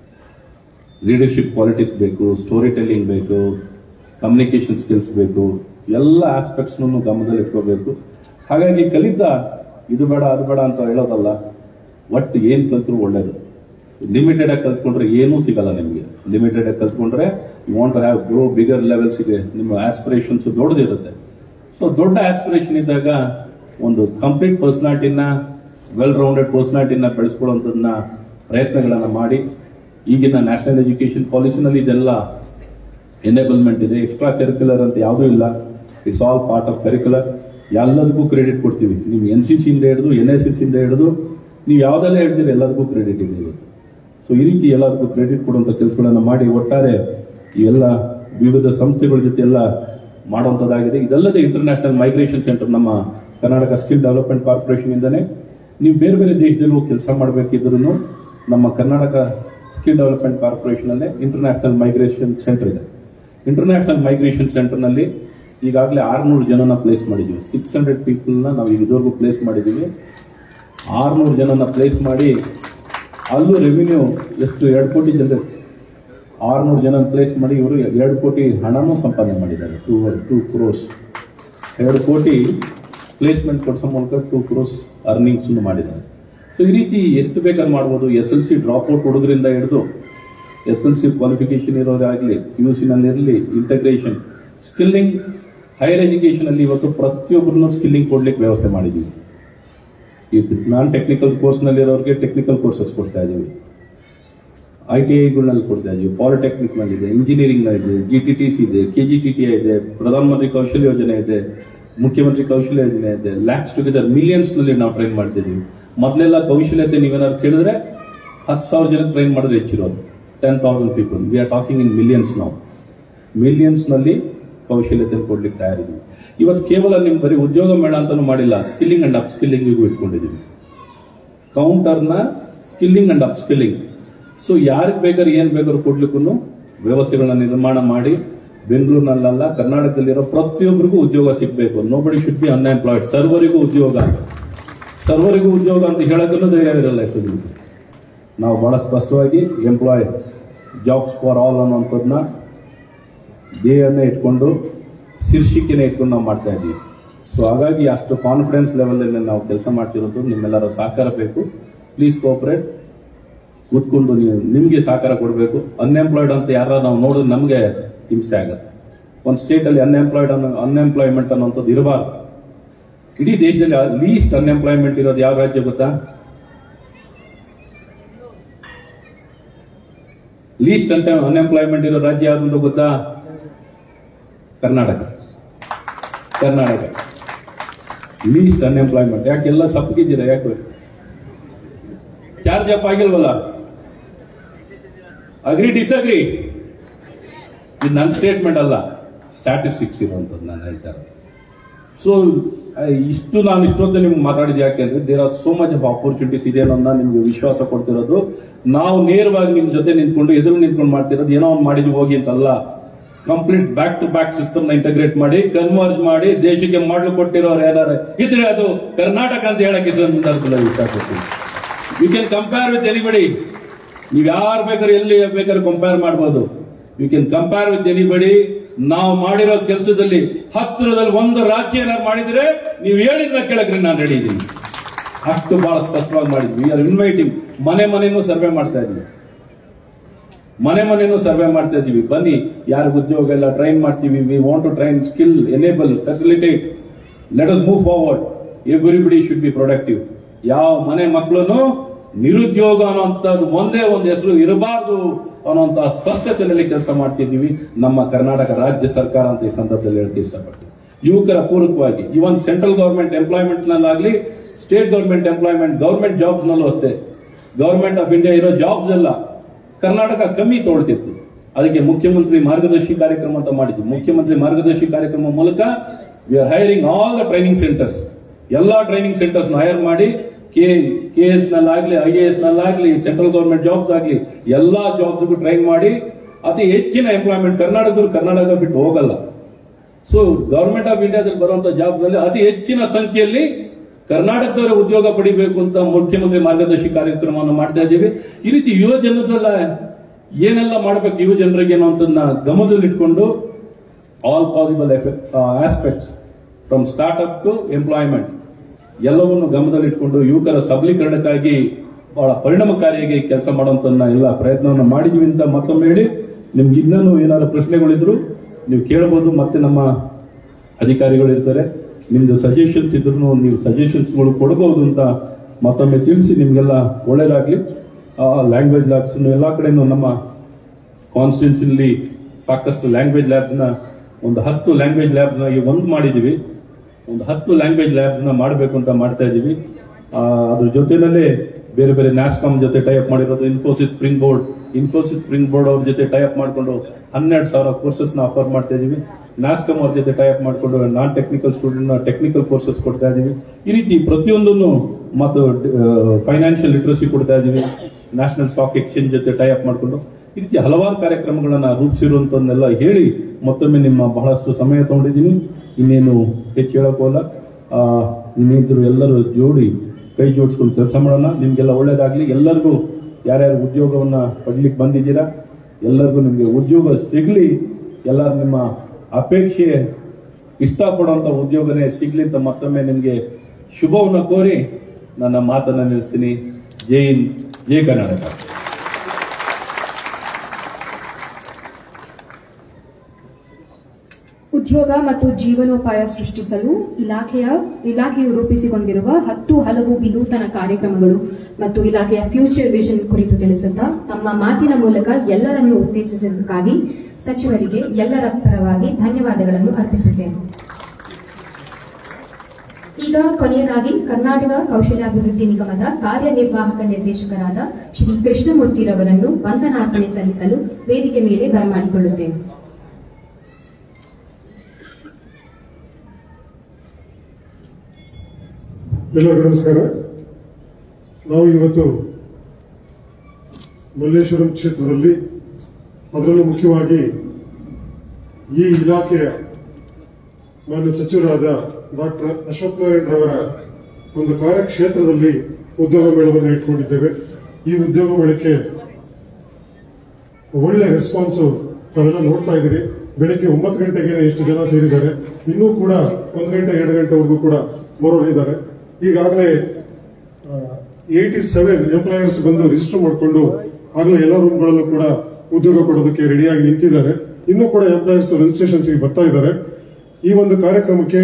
ಲೀಡರ್ಶಿಪ್ ಕ್ವಾಲಿಟೀಸ್ ಬೇಕು ಸ್ಟೋರಿ ಟೆಲ್ಲಿಂಗ್ ಬೇಕು ಕಮ್ಯುನಿಕೇಶನ್ ಸ್ಕಿಲ್ಸ್ ಬೇಕು ಎಲ್ಲ ಆಸ್ಪೆಕ್ಟ್ಸ್ ಗಮನದಲ್ಲಿ ಇಟ್ಕೋಬೇಕು ಹಾಗಾಗಿ ಕಲಿತ ಇದು ಬೇಡ ಅದು ಬೇಡ ಅಂತ ಹೇಳೋದಲ್ಲ ಒಟ್ಟು ಏನ್ ಕಲ್ತ್ರು ಒಳ್ಳೇದು ಲಿಮಿಟೆಡ್ ಆಗಿ ಕಲ್ತ್ಕೊಂಡ್ರೆ ಏನೂ ಸಿಗಲ್ಲ ನಿಮಗೆ ಲಿಮಿಟೆಡ್ ಆಗಿ ಕಲ್ತ್ಕೊಂಡ್ರೆ you want have grow bigger levels ಇದೆ ನಿಮ್ಮ ಆಸ್ಪಿರೇಷನ್ಸ್ ದೊಡ್ಡದಿರುತ್ತೆ ಸೊ ದೊಡ್ಡ ಆಸ್ಪಿರೇಷನ್ ಇದ್ದಾಗ ಒಂದು ಕಂಪ್ಲೀಟ್ ಪರ್ಸನಾಲಿಟಿನ ವೆಲ್ ರೌಂಡೆಡ್ ಪರ್ಸನಾಲಿಟಿನ ಬೆಳೆಸ್ಕೊಳ್ಳುವಂಥದ್ದನ್ನ ಪ್ರಯತ್ನಗಳನ್ನ ಮಾಡಿ ಈಗಿನ ನ್ಯಾಷನಲ್ ಎಜುಕೇಶನ್ ಪಾಲಿಸಿನಲ್ಲಿ ಇದೆಲ್ಲ ಎನೇಬಲ್ಮೆಂಟ್ ಇದೆ ಎಕ್ಸ್ಟ್ರಾ ಕರಿಕ್ಯುಲರ್ ಅಂತ ಯಾವುದೂ ಇಲ್ಲ it's all part of curricular ಎಲ್ಲದಕ್ಕೂ ಕ್ರೆಡಿಟ್ ಕೊಡ್ತೀವಿ ನೀವು ಎನ್ ಸಿ ಸಿಯಿಂದ ಹಿಡಿದು ಎನ್ ಎಸ್ ಎಸ್ ಇಂದ ಹಿಡಿದು ನೀವು ಯಾವ್ದೆಲ್ಲ ಹೇಳ್ತೀರಿ ಎಲ್ಲದಕ್ಕೂ ಕ್ರೆಡಿಟ್ ಇದೆ ಇವತ್ತು ಸೊ ಈ ರೀತಿ ಎಲ್ಲದಕ್ಕೂ ಕ್ರೆಡಿಟ್ ಕೊಡುವಂತ ಕೆಲಸಗಳನ್ನ ಮಾಡಿ ಒಟ್ಟಾರೆ ಈ ಎಲ್ಲ ವಿವಿಧ ಸಂಸ್ಥೆಗಳ ಜೊತೆ ಎಲ್ಲ ಮಾಡುವಂತದ್ದಾಗಿದೆ ಇದಲ್ಲದೆ ಇಂಟರ್ನ್ಯಾಷನಲ್ ಮೈಗ್ರೇಷನ್ ಸೆಂಟರ್ ನಮ್ಮ ಕರ್ನಾಟಕ ಸ್ಕಿಲ್ ಡೆವಲಪ್ಮೆಂಟ್ ಕಾರ್ಪೊರೇಷನ್ ಇಂದಾನೆ ನೀವು ಬೇರೆ ಬೇರೆ ದೇಶದಲ್ಲಿ ಹೋಗಿ ಕೆಲಸ ಮಾಡಬೇಕಿದ್ರು ನಮ್ಮ ಕರ್ನಾಟಕ ಸ್ಕಿಲ್ ಡೆವಲಪ್ಮೆಂಟ್ ಕಾರ್ಪೊರೇಷನ್ ಅಲ್ಲೇ ಇಂಟರ್ನ್ಯಾಷನಲ್ ಮೈಗ್ರೇಷನ್ ಸೆಂಟರ್ ಇದೆ ಇಂಟರ್ನ್ಯಾಷನಲ್ ಮೈಗ್ರೇಷನ್ ಸೆಂಟರ್ ನಲ್ಲಿ ಈಗಾಗಲೇ ಆರ್ನೂರು ಜನನ ಪ್ಲೇಸ್ ಮಾಡಿದ್ದೀವಿ ಸಿಕ್ಸ್ ಹಂಡ್ರೆಡ್ ಪೀಪಲ್ನ ನಾವು ಈಗ ಇದುವರೆಗೂ ಪ್ಲೇಸ್ ಮಾಡಿದ್ದೀವಿ ಆರ್ನೂರು ಜನನ ಪ್ಲೇಸ್ ಮಾಡಿ ಅಲ್ಲೂ ರೆವಿನ್ಯೂ ಎಷ್ಟು ಎರಡು ಕೋಟಿ ಜನ ಆರ್ನೂರು ಜನ ಪ್ಲೇಸ್ ಮಾಡಿ ಇವರು ಎರಡು ಕೋಟಿ ಹಣನೂ ಸಂಪಾದನೆ ಮಾಡಿದ್ದಾರೆ ಟೂ ಟೂ ಕ್ರೋಸ್ ಎರಡು ಕೋಟಿ ಪ್ಲೇಸ್ಮೆಂಟ್ ಕೊಡಿಸೋ ಮೂಲಕ ಟೂ ಕ್ರೋಸ್ ಅರ್ನಿಂಗ್ಸ್ ಮಾಡಿದ್ದಾರೆ ಸೊ ಈ ರೀತಿ ಎಷ್ಟು ಬೇಕಾದ್ರೆ ಮಾಡ್ಬೋದು S L C drop out ಹುಡುಗರಿಂದ ಹಿಡಿದು ಎಸ್ ಎಲ್ ಸಿ ಕ್ವಾಲಿಫಿಕೇಶನ್ ಇರೋದಾಗಲಿ ಪಿ ಯು ಸಿನಲ್ಲಿ ಇರಲಿ ಇಂಟಗ್ರೇಷನ್ ಸ್ಕಿಲ್ಲಿಂಗ್ ಹೈಯರ್ ಎಜುಕೇಶನ್ ಅಲ್ಲಿ ಇವತ್ತು ಪ್ರತಿಯೊಬ್ಬರನ್ನು ಸ್ಕಿಲ್ಲಿಂಗ್ ಕೊಡ್ಲಿಕ್ಕೆ ವ್ಯವಸ್ಥೆ ಮಾಡಿದ್ದೀವಿ ಈ ನಾನ್ ಟೆಕ್ನಿಕಲ್ ಕೋರ್ಸ್ನಲ್ಲಿ ಇರೋರಿಗೆ ಟೆಕ್ನಿಕಲ್ ಕೋರ್ಸಸ್ ಕೊಡ್ತಾ ಇದ್ದೀವಿ ಐ ಟಿ ಐಗಳಲ್ಲಿ ಕೊಡ್ತಾ ಇದೀವಿ ಪಾಲಿಟೆಕ್ನಿಕ್ ನಲ್ಲಿ ಇದೆ ಇಂಜಿನಿಯರಿಂಗ್ ಇದೆ ಜಿ ಟಿ ಟಿ ಸಿ ಇದೆ ಕೆ ಜಿ ಟಿ ಟಿ ಇದೆ ಪ್ರಧಾನಮಂತ್ರಿ ಕೌಶಲ್ಯ ಯೋಜನೆ ಇದೆ ಮುಖ್ಯಮಂತ್ರಿ ಕೌಶಲ್ಯ ಯೋಜನೆ ಇದೆ ಲ್ಯಾಕ್ಸ್ ಟುಗೆದರ್ ಮಿಲಿಯನ್ಸ್ ನಲ್ಲಿ ನಾವು ಟ್ರೈನ್ ಮಾಡ್ತಿದ್ದೀವಿ ಮೊದಲೆಲ್ಲ ಕೌಶಲ್ಯತೆ ನೀವೇನಾದ್ರು ಕೇಳಿದ್ರೆ ಹತ್ತು ಸಾವಿರ ಜನಕ್ಕೆ ಟ್ರೈನ್ ಮಾಡಿದ್ರೆ ಹೆಚ್ಚಿರೋದು ten thousand people we are talking in millions ನಾವು ಮಿಲಿಯನ್ಸ್ ನಲ್ಲಿ ಕೌಶಲ್ಯತೆಯನ್ನು ಕೊಡ್ಲಿಕ್ಕೆ ತಯಾರಿದ್ದೀವಿ ಇವತ್ತು ಕೇವಲ ನಿಮ್ ಬರೀ ಉದ್ಯೋಗ ಮೇಳ ಅಂತಾನು ಮಾಡಿಲ್ಲ ಸ್ಕಿಲ್ಲಿಂಗ್ ಅಂಡ್ ಅಪ್ ಸ್ಕಿಲ್ಲಿಂಗಿಗೂ ಇಟ್ಕೊಂಡಿದ್ದೀವಿ ಕೌಂಟರ್ನ skilling and up skilling so ಯಾರಿಗೆ ಬೇಕಾದ್ರೆ ಏನ್ ಬೇಕಾದ್ರೂ ಕೊಡ್ಲಿಕ್ಕೂ ವ್ಯವಸ್ಥೆಗಳನ್ನ ನಿರ್ಮಾಣ ಮಾಡಿ ಬೆಂಗಳೂರಿನಲ್ಲ ಕರ್ನಾಟಕದಲ್ಲಿರೋ ಪ್ರತಿಯೊಬ್ಬರಿಗೂ ಉದ್ಯೋಗ ಸಿಗಬೇಕು ನೋಬಡಿ ಶುಡ್ ಬಿ ಅನ್ಎಂಪ್ಲಾಯ್ಡ್ ಸರ್ವರಿಗೂ ಉದ್ಯೋಗ ಸರ್ವರಿಗೂ ಉದ್ಯೋಗ ಅಂತ ಹೇಳೋದನ್ನು ಧೈರ್ಯ ಇರಲ್ಲ ಆಕ್ಚುಲಿ ನಾವು ಬಹಳ ಸ್ಪಷ್ಟವಾಗಿ ಎಂಪ್ಲಾಯ್ ಜಾಬ್ಸ್ ಫಾರ್ ಆಲ್ ಅನ್ನೋಂಥದ್ದನ್ನ ಧ್ಯೇಯನ್ನ ಇಟ್ಕೊಂಡು ಶೀರ್ಷಿಕೆನ ಇಟ್ಕೊಂಡು ನಾವು ಮಾಡ್ತಾ ಇದ್ದೀವಿ ಸೊ ಹಾಗಾಗಿ ಅಷ್ಟು ಕಾನ್ಫಿಡೆನ್ಸ್ ಲೆವೆಲಲ್ಲಿ ನಾವು ಕೆಲಸ ಮಾಡ್ತಿರೋದು ನಿಮ್ಮೆಲ್ಲರ ಸಹಕಾರ ಬೇಕು ಪ್ಲೀಸ್ ಕೋಪರೇಟ್ ಕೂತ್ಕೊಂಡು ನೀವು ನಿಮಗೆ ಸಹಕಾರ ಕೊಡಬೇಕು ಅನ್ಎಂಪ್ಲಾಯ್ಡ್ ಅಂತ ಯಾರ ನಾವು ನೋಡಿದ್ರೆ ನಮಗೆ ಹಿಂಸೆ ಆಗತ್ತೆ ಒಂದು ಸ್ಟೇಟಲ್ಲಿ ಅನ್ಎಂಪ್ಲಾಯ್ಡ್ ಅನ್ನೋ ಅನ್ಎಂಪ್ಲಾಯ್ಮೆಂಟ್ ಅನ್ನೋಂಥದ್ದು ಇರಬಾರ್ದು ಇಡೀ ದೇಶದಲ್ಲಿ ಲೀಸ್ಟ್ ಅನ್ಎಂಪ್ಲಾಯ್ಮೆಂಟ್ ಇರೋದು ಯಾವ ರಾಜ್ಯ ಗೊತ್ತಾ ಲೀಸ್ಟ್ ಅಂತ ಅನ್ಎಂಪ್ಲಾಯ್ಮೆಂಟ್ ಇರೋ ರಾಜ್ಯ ಯಾವುದು ಅಂತ ಗೊತ್ತಾ ಕರ್ನಾಟಕ ಕರ್ನಾಟಕ ಲೀಸ್ಟ್ ಅನ್ಎಂಪ್ಲಾಯ್ಮೆಂಟ್ ಯಾಕೆ ಎಲ್ಲ ಸಪ್ಪಗಿದ್ದೀರಾ ಯಾಕೆ ಚಾರ್ಜ್ ಅಪ್ ಆಗಿಲ್ವಲ್ಲ ಅಗ್ರಿ ಡಿಸ್ಅಗ್ರಿ ಇದು ನನ್ನ ಸ್ಟೇಟ್ಮೆಂಟ್ ಅಲ್ಲ ಸ್ಟ್ಯಾಟಿಸ್ಟಿಕ್ಸ್ ಇರುವಂತದ್ದು ನಾನು ಹೇಳ್ತಾರೆ ಸೊ ಇಷ್ಟು ನಾನು ಇಷ್ಟೊತ್ತು ನಿಮ್ಗೆ ಮಾತಾಡಿದ ಯಾಕೆ ಅಂದ್ರೆ there are so much of opportunities ಇದೆ ಅನ್ನೋದನ್ನ ನಿಮ್ಗೆ ವಿಶ್ವಾಸ ಕೊಡ್ತಿರೋದು ನಾವು ನೇರವಾಗಿ ನಿಮ್ ಜೊತೆ ನಿಂತ್ಕೊಂಡು ಎದುರು ನಿಂತ್ಕೊಂಡು ಮಾಡ್ತಿರೋದು ಏನೋ ಒಂದು ಮಾಡಿದ್ವಿ ಹೋಗಿ ಅಂತಲ್ಲ complete back to back system ನ ಇಂಟಗ್ರೇಟ್ ಮಾಡಿ ಕನ್ವರ್ಜ್ ಮಾಡಿ ದೇಶಕ್ಕೆ ಮಾಡಲು ಕೊಟ್ಟಿರೋರು ಯಾರು ಇದ್ರೆ ಅದು ಕರ್ನಾಟಕ ಅಂತ ಹೇಳಕ್ಕೆ ಈ ಸಂದರ್ಭದಲ್ಲಿ ಇಷ್ಟಪಡ್ತೀನಿ you can compare with anybody ನೀವು ಯಾರು ಬೇಕಾದ್ರೆ ಎಲ್ಲಿ ಬೇಕಾದ್ರೆ ಕಂಪೇರ್ ಮಾಡ್ಬೋದು you can compare with anybody ನಾವು ಮಾಡಿರೋ ಕೆಲಸದಲ್ಲಿ ಹತ್ತಿರದಲ್ಲಿ ಒಂದು ರಾಜ್ಯ ಏನಾದ್ರು ಮಾಡಿದ್ರೆ ನೀವು ಹೇಳಿದ್ರೆ ಕೇಳಕ್ರಿ ನಾನು ರೆಡಿ ಇದ್ದೀನಿ ಅಷ್ಟು ಬಹಳ ಸ್ಪಷ್ಟವಾಗಿ ಮಾಡಿದ್ವಿ ಆರ್ ಇನ್ವೈಟಿಂಗ್ ಮನೆ ಮನೆನೂ ಸರ್ವೆ ಮಾಡ್ತಾ ಇದ್ವಿ ಮನೆ ಮನೆನೂ ಸರ್ವೆ ಮಾಡ್ತಾ ಇದೀವಿ ಬನ್ನಿ ಯಾರು ಉದ್ಯೋಗ ಎಲ್ಲ ಟ್ರೈನ್ ಮಾಡ್ತೀವಿ we want to train skill enable facilitate let us move forward everybody should be productive ಯಾವ ಮನೆ ಮಕ್ಕಳನ್ನು ನಿರುದ್ಯೋಗ ಅನ್ನೋಂಥದ್ದು ಒಂದೇ ಒಂದು ಹೆಸರು ಇರಬಾರ್ದು ಅನ್ನೋಂಥ ಸ್ಪಷ್ಟತೆಯಲ್ಲಿ ಕೆಲಸ ಮಾಡ್ತಿದ್ದೀವಿ ನಮ್ಮ ಕರ್ನಾಟಕ ರಾಜ್ಯ ಸರ್ಕಾರ ಅಂತ ಈ ಸಂದರ್ಭದಲ್ಲಿ ಹೇಳಕ್ಕೆ ಇಷ್ಟಪಡ್ತೀನಿ ಯುವಕರ ಪೂರಕವಾಗಿ ಇವನ್ ಸೆಂಟ್ರಲ್ ಗವರ್ಮೆಂಟ್ ಎಂಪ್ಲಾಯ್ಮೆಂಟ್ ನಲ್ಲಾಗ್ಲಿ state government employment government jobs ನಲ್ಲೂ ಅಷ್ಟೇ ಗವರ್ಮೆಂಟ್ ಆಫ್ ಇಂಡಿಯಾ ಇರೋ ಜಾಬ್ಸ್ ಎಲ್ಲ ಕರ್ನಾಟಕ ಕಮ್ಮಿ ತೊಗೊಳ್ತಿತ್ತು ಅದಕ್ಕೆ ಮುಖ್ಯಮಂತ್ರಿ ಮಾರ್ಗದರ್ಶಿ ಕಾರ್ಯಕ್ರಮ ಅಂತ ಮಾಡಿದ್ವಿ ಮುಖ್ಯಮಂತ್ರಿ ಮಾರ್ಗದರ್ಶಿ ಕಾರ್ಯಕ್ರಮ ಮೂಲಕ we are hiring all the training centres ಎಲ್ಲಾ ಟ್ರೈನಿಂಗ್ ಸೆಂಟರ್ಸ್ ಹೈರ್ ಮಾಡಿ ಕೆ ಕೆ ಎಸ್ ನಲ್ಲಾಗ್ಲಿ ಐ ಎ ಎಸ್ ನಲ್ಲಾಗ್ಲಿ ಸೆಂಟ್ರಲ್ ಗವರ್ಮೆಂಟ್ ಜಾಬ್ಸ್ ಆಗ್ಲಿ ಎಲ್ಲಾ ಜಾಬ್ಸ್ಗೂ ಟ್ರೈನ್ ಮಾಡಿ ಅತಿ ಹೆಚ್ಚಿನ ಎಂಪ್ಲಾಯ್ಮೆಂಟ್ ಕರ್ನಾಟಕದವ್ರು ಕರ್ನಾಟಕ ಬಿಟ್ಟು ಹೋಗಲ್ಲ ಸೊ ಗವರ್ಮೆಂಟ್ ಆಫ್ ಇಂಡಿಯಾದಲ್ಲಿ ಬರುವಂತ ಜಾಬ್ಸ್ ನಲ್ಲಿ ಅತಿ ಹೆಚ್ಚಿನ ಸಂಖ್ಯೆಯಲ್ಲಿ ಕರ್ನಾಟಕದವರ ಉದ್ಯೋಗ ಪಡಿಬೇಕು ಅಂತ ಮುಖ್ಯಮಂತ್ರಿ ಮಾರ್ಗದರ್ಶಿ ಕಾರ್ಯಕ್ರಮವನ್ನು ಮಾಡ್ತಾ ಇದ್ದೀವಿ ಈ ರೀತಿ ಯುವ ಜನರಲ್ಲ ಏನೆಲ್ಲ ಮಾಡ್ಬೇಕು ಯುವ ಜನರಿಗೆ ಅನ್ನೋಂಥದ್ದನ್ನ ಗಮನದಲ್ಲಿಟ್ಕೊಂಡು all possible aspects from startup to employment ಎಲ್ಲವನ್ನು ಗಮನದಲ್ಲಿಟ್ಕೊಂಡು ಯುವಕರ ಸಬಲೀಕರಣಕ್ಕಾಗಿ ಬಹಳ ಪರಿಣಾಮಕಾರಿಯಾಗಿ ಕೆಲಸ ಮಾಡುವಂತನ್ನ ಎಲ್ಲ ಪ್ರಯತ್ನವನ್ನು ಮಾಡಿದ್ವಿ ಅಂತ ಮತ್ತೊಮ್ಮೆ ಹೇಳಿ ನಿಮ್ಗೆ ಇನ್ನೂ ಏನಾದ್ರು ಪ್ರಶ್ನೆಗಳಿದ್ರು ನೀವು ಕೇಳಬಹುದು ಮತ್ತೆ ನಮ್ಮ ಅಧಿಕಾರಿಗಳು ಇರ್ತಾರೆ ನಿಮ್ದು ಸಜೆಷನ್ಸ್ ಇದ್ರು ನೀವು ಸಜೆಷನ್ಸ್ಗಳು ಕೊಡಬಹುದು ಅಂತ ಮತ್ತೊಮ್ಮೆ ತಿಳಿಸಿ ನಿಮ್ಗೆಲ್ಲ ಒಳ್ಳೇದಾಗ್ಲಿ ಲ್ಯಾಂಗ್ವೇಜ್ ಲ್ಯಾಬ್ಸ್ ಎಲ್ಲಾ ಕಡೆನೂ ನಮ್ಮ ಕಾನ್ಸ್ಟಿಟ್ಯೂನ್ಸಿಲಿ ಸಾಕಷ್ಟು ಲ್ಯಾಂಗ್ವೇಜ್ ಲ್ಯಾಬ್ಸ್ ನ ಒಂದು ಹತ್ತು ಲ್ಯಾಂಗ್ವೇಜ್ ಲ್ಯಾಬ್ಸ್ ನ ಈಗ ಒಂದು ಮಾಡಿದೀವಿ ಒಂದು ಹತ್ತು ಲ್ಯಾಂಗ್ವೇಜ್ ಲ್ಯಾಬ್ಸ್ ನ ಮಾಡಬೇಕು ಅಂತ ಮಾಡ್ತಾ ಇದೀವಿ ಆ, ಅದ್ರ ಜೊತೆನಲ್ಲೇ ಬೇರೆ ಬೇರೆ ನ್ಯಾಸ್ಕಾಮ್ ಜೊತೆ ಟೈಪ್ ಮಾಡಿರೋದು Infosys Springboard Infosys Springboard ಅವ್ರ ಜೊತೆ ಟೈಪ್ ಮಾಡಿಕೊಂಡು ಹನ್ನೆರಡು ಸಾವಿರ ಕೋರ್ಸಸ್ ನ ಆಫರ್ ಮಾಡ್ತಾ ಇದೀವಿ ನ್ಯಾಸ್ಕಾಮ್ ಅವ್ರ ಜೊತೆ ಟೈಪ್ ಮಾಡಿಕೊಂಡು ನಾನ್ ಟೆಕ್ನಿಕಲ್ ಸ್ಟೂಡೆಂಟ್ ನ ಟೆಕ್ನಿಕಲ್ ಕೋರ್ಸಸ್ ಕೊಡ್ತಾ ಇದೀವಿ ಈ ರೀತಿ ಪ್ರತಿಯೊಂದನ್ನು ಮತ್ತು ಫೈನಾನ್ಷಿಯಲ್ ಲಿಟ್ರಸಿ ಕೊಡ್ತಾ ಇದೀವಿ ನ್ಯಾಷನಲ್ ಸ್ಟಾಕ್ ಎಕ್ಸ್ಚೇಂಜ್ ಜೊತೆ ಟೈಪ್ ಮಾಡಿಕೊಂಡು ಈ ರೀತಿ ಹಲವಾರು ಕಾರ್ಯಕ್ರಮಗಳನ್ನ ರೂಪಿಸಿರುವಂತನ್ನೆಲ್ಲ ಹೇಳಿ ಮತ್ತೊಮ್ಮೆ ನಿಮ್ಮ ಬಹಳಷ್ಟು ಸಮಯ ತಗೊಂಡಿದ್ದೀನಿ ಇನ್ನೇನು ಹೆಚ್ಚು ಹೇಳಕ್ ಹೋಗಲ್ಲ ಆ, ಇನ್ನಿದ್ರು ಎಲ್ಲರೂ ಜೋಡಿ ಕೈ ಜೋಡಿಸ್ಕೊಂಡು ಕೆಲಸ ಮಾಡೋಣ ನಿಮ್ಗೆಲ್ಲ ಒಳ್ಳೇದಾಗ್ಲಿ ಎಲ್ಲರಿಗೂ ಯಾರ್ಯಾರು ಉದ್ಯೋಗವನ್ನ ಪಡ್ಲಿಕ್ಕೆ ಬಂದಿದ್ದೀರಾ ಎಲ್ಲರಿಗೂ ನಿಮ್ಗೆ ಉದ್ಯೋಗ ಸಿಗ್ಲಿ ಎಲ್ಲರೂ ನಿಮ್ಮ ಅಪೇಕ್ಷೆ ಇಷ್ಟಪಡುವಂತ ಉದ್ಯೋಗನೇ ಸಿಗ್ಲಿ ಅಂತ ಮತ್ತೊಮ್ಮೆ ನಿಮ್ಗೆ ಶುಭವನ್ನ ಕೋರಿ ನನ್ನ ಮಾತನ್ನ ನಿಲ್ಲಿಸ್ತೀನಿ ಜೈ ಹಿಂದ್ ಜೈ ಕರ್ನಾಟಕ ಉದ್ಯೋಗ ಮತ್ತು ಜೀವನೋಪಾಯ ಸೃಷ್ಟಿಸಲು ಇಲಾಖೆಯ ಇಲಾಖೆಯು ರೂಪಿಸಿಕೊಂಡಿರುವ ಹತ್ತು ಹಲವು ವಿನೂತನ ಕಾರ್ಯಕ್ರಮಗಳು ಮತ್ತು ಇಲಾಖೆಯ ಫ್ಯೂಚರ್ ವಿಷನ್ ಕುರಿತು ತಿಳಿಸುತ್ತಾ ತಮ್ಮ ಮಾತಿನ ಮೂಲಕ ಎಲ್ಲರನ್ನೂ ಉತ್ತೇಜಿಸಿದ್ದಕ್ಕಾಗಿ ಸಚಿವರಿಗೆ ಎಲ್ಲರ ಪರವಾಗಿ ಧನ್ಯವಾದಗಳನ್ನು ಅರ್ಪಿಸುತ್ತೇನೆ ಈಗ ಕೊನೆಯದಾಗಿ ಕರ್ನಾಟಕ ಕೌಶಲ್ಯಾಭಿವೃದ್ಧಿ ನಿಗಮದ ಕಾರ್ಯನಿರ್ವಾಹಕ ನಿರ್ದೇಶಕರಾದ ಶ್ರೀ ಕೃಷ್ಣಮೂರ್ತಿರವರನ್ನು ವಂದನಾರ್ಪಣೆ ಸಲ್ಲಿಸಲು ವೇದಿಕೆ ಮೇಲೆ ಬರಮಾಡಿಕೊಳ್ಳುತ್ತೇನೆ ಎಲ್ಲರಿಗೂ ನಮಸ್ಕಾರ ನಾವು ಇವತ್ತು ಮಲ್ಲೇಶ್ವರಂ ಕ್ಷೇತ್ರದಲ್ಲಿ ಅದರಲ್ಲೂ ಮುಖ್ಯವಾಗಿ ಈ ಇಲಾಖೆಯ ಮಾನ್ಯ ಸಚಿವರಾದ ಡಾಕ್ಟರ್ ಅಶ್ವಥ್ ನಾರಾಯಣ್ ರವರ ಒಂದು ಕಾರ್ಯಕ್ಷೇತ್ರದಲ್ಲಿ ಉದ್ಯೋಗ ಮೇಳವನ್ನು ಇಟ್ಕೊಂಡಿದ್ದೇವೆ ಈ ಉದ್ಯೋಗ ಮೇಳಕ್ಕೆ ಒಳ್ಳೆ ರೆಸ್ಪಾನ್ಸ್ ತಾವೆಲ್ಲ ನೋಡ್ತಾ ಇದ್ದೀರಿ ಬೆಳಿಗ್ಗೆ ಒಂಬತ್ತು ಗಂಟೆಗೆ ಎಷ್ಟು ಜನ ಸೇರಿದ್ದಾರೆ ಇನ್ನೂ ಕೂಡ ಒಂದು ಗಂಟೆ ಎರಡು ಗಂಟೆವರೆಗೂ ಕೂಡ ಬರೋರಿದ್ದಾರೆ ಈಗಾಗಲೇ ಏಯ್ಟಿ ಸೆವೆನ್ ಎಂಪ್ಲಾಯರ್ಸ್ ಬಂದು ರಿಜಿಸ್ಟರ್ ಮಾಡಿಕೊಂಡು ಆಗಲೇ ಎಲ್ಲ ರೂಮ್ಗಳಲ್ಲೂ ಕೂಡ ಉದ್ಯೋಗ ಕೊಡೋದಕ್ಕೆ ರೆಡಿಯಾಗಿ ನಿಂತಿದ್ದಾರೆ ಇನ್ನೂ ಕೂಡ ಎಂಪ್ಲಾಯರ್ಸ್ ರಿಜಿಸ್ಟ್ರೇಷನ್ಸ್ ಬರ್ತಾ ಇದ್ದಾರೆ ಈ ಒಂದು ಕಾರ್ಯಕ್ರಮಕ್ಕೆ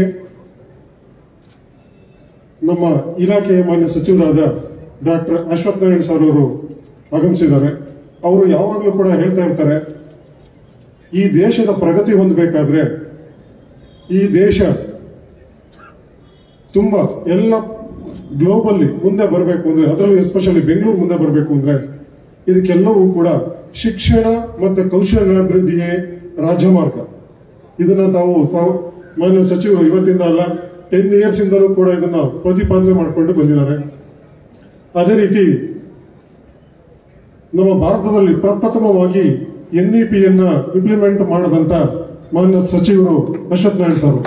ನಮ್ಮ ಇಲಾಖೆಯ ಮಾನ್ಯ ಸಚಿವರಾದ ಡಾಕ್ಟರ್ ಅಶ್ವಥ್ ನಾರಾಯಣ್ ಸರ್ ಅವರು ಆಗಮಿಸಿದ್ದಾರೆ ಅವರು ಯಾವಾಗಲೂ ಕೂಡ ಹೇಳ್ತಾ ಇರ್ತಾರೆ ಈ ದೇಶದ ಪ್ರಗತಿ ಹೊಂದಬೇಕಾದ್ರೆ ಈ ದೇಶ ತುಂಬಾ ಎಲ್ಲ ಗ್ಲೋಬಲ್ಲಿ ಮುಂದೆ ಬರಬೇಕು ಅಂದ್ರೆ ಅದರಲ್ಲೂ ಎಸ್ಪೆಷಲಿ ಬೆಂಗಳೂರು ಮುಂದೆ ಬರಬೇಕು ಅಂದ್ರೆ ಇದಕ್ಕೆಲ್ಲವೂ ಕೂಡ ಶಿಕ್ಷಣ ಮತ್ತೆ ಕೌಶಲ್ಯಾಭಿವೃದ್ಧಿಯೇ ರಾಜಮಾರ್ಗ ಇದನ್ನ ತಾವು ಸಾವ್- ಮಾನ್ಯ ಸಚಿವರು ಇವತ್ತಿಂದ ಅಲ್ಲ ಟೆನ್ ಇಯರ್ಸ್ ಇಂದಲೂ ಕೂಡ ಇದನ್ನ ಪ್ರತಿಪಾದನೆ ಮಾಡಿಕೊಂಡು ಬಂದಿದ್ದಾರೆ ಅದೇ ರೀತಿ ನಮ್ಮ ಭಾರತದಲ್ಲಿ ಪ್ರಪ್ರಥಮವಾಗಿ ಎನ್ಇಪಿಯನ್ನ ಇಂಪ್ಲಿಮೆಂಟ್ ಮಾಡದಂತ ಮಾನ್ಯ ಸಚಿವರು ಅಶ್ವಥ್ ನಾರಾಯಣ್ ಸರ್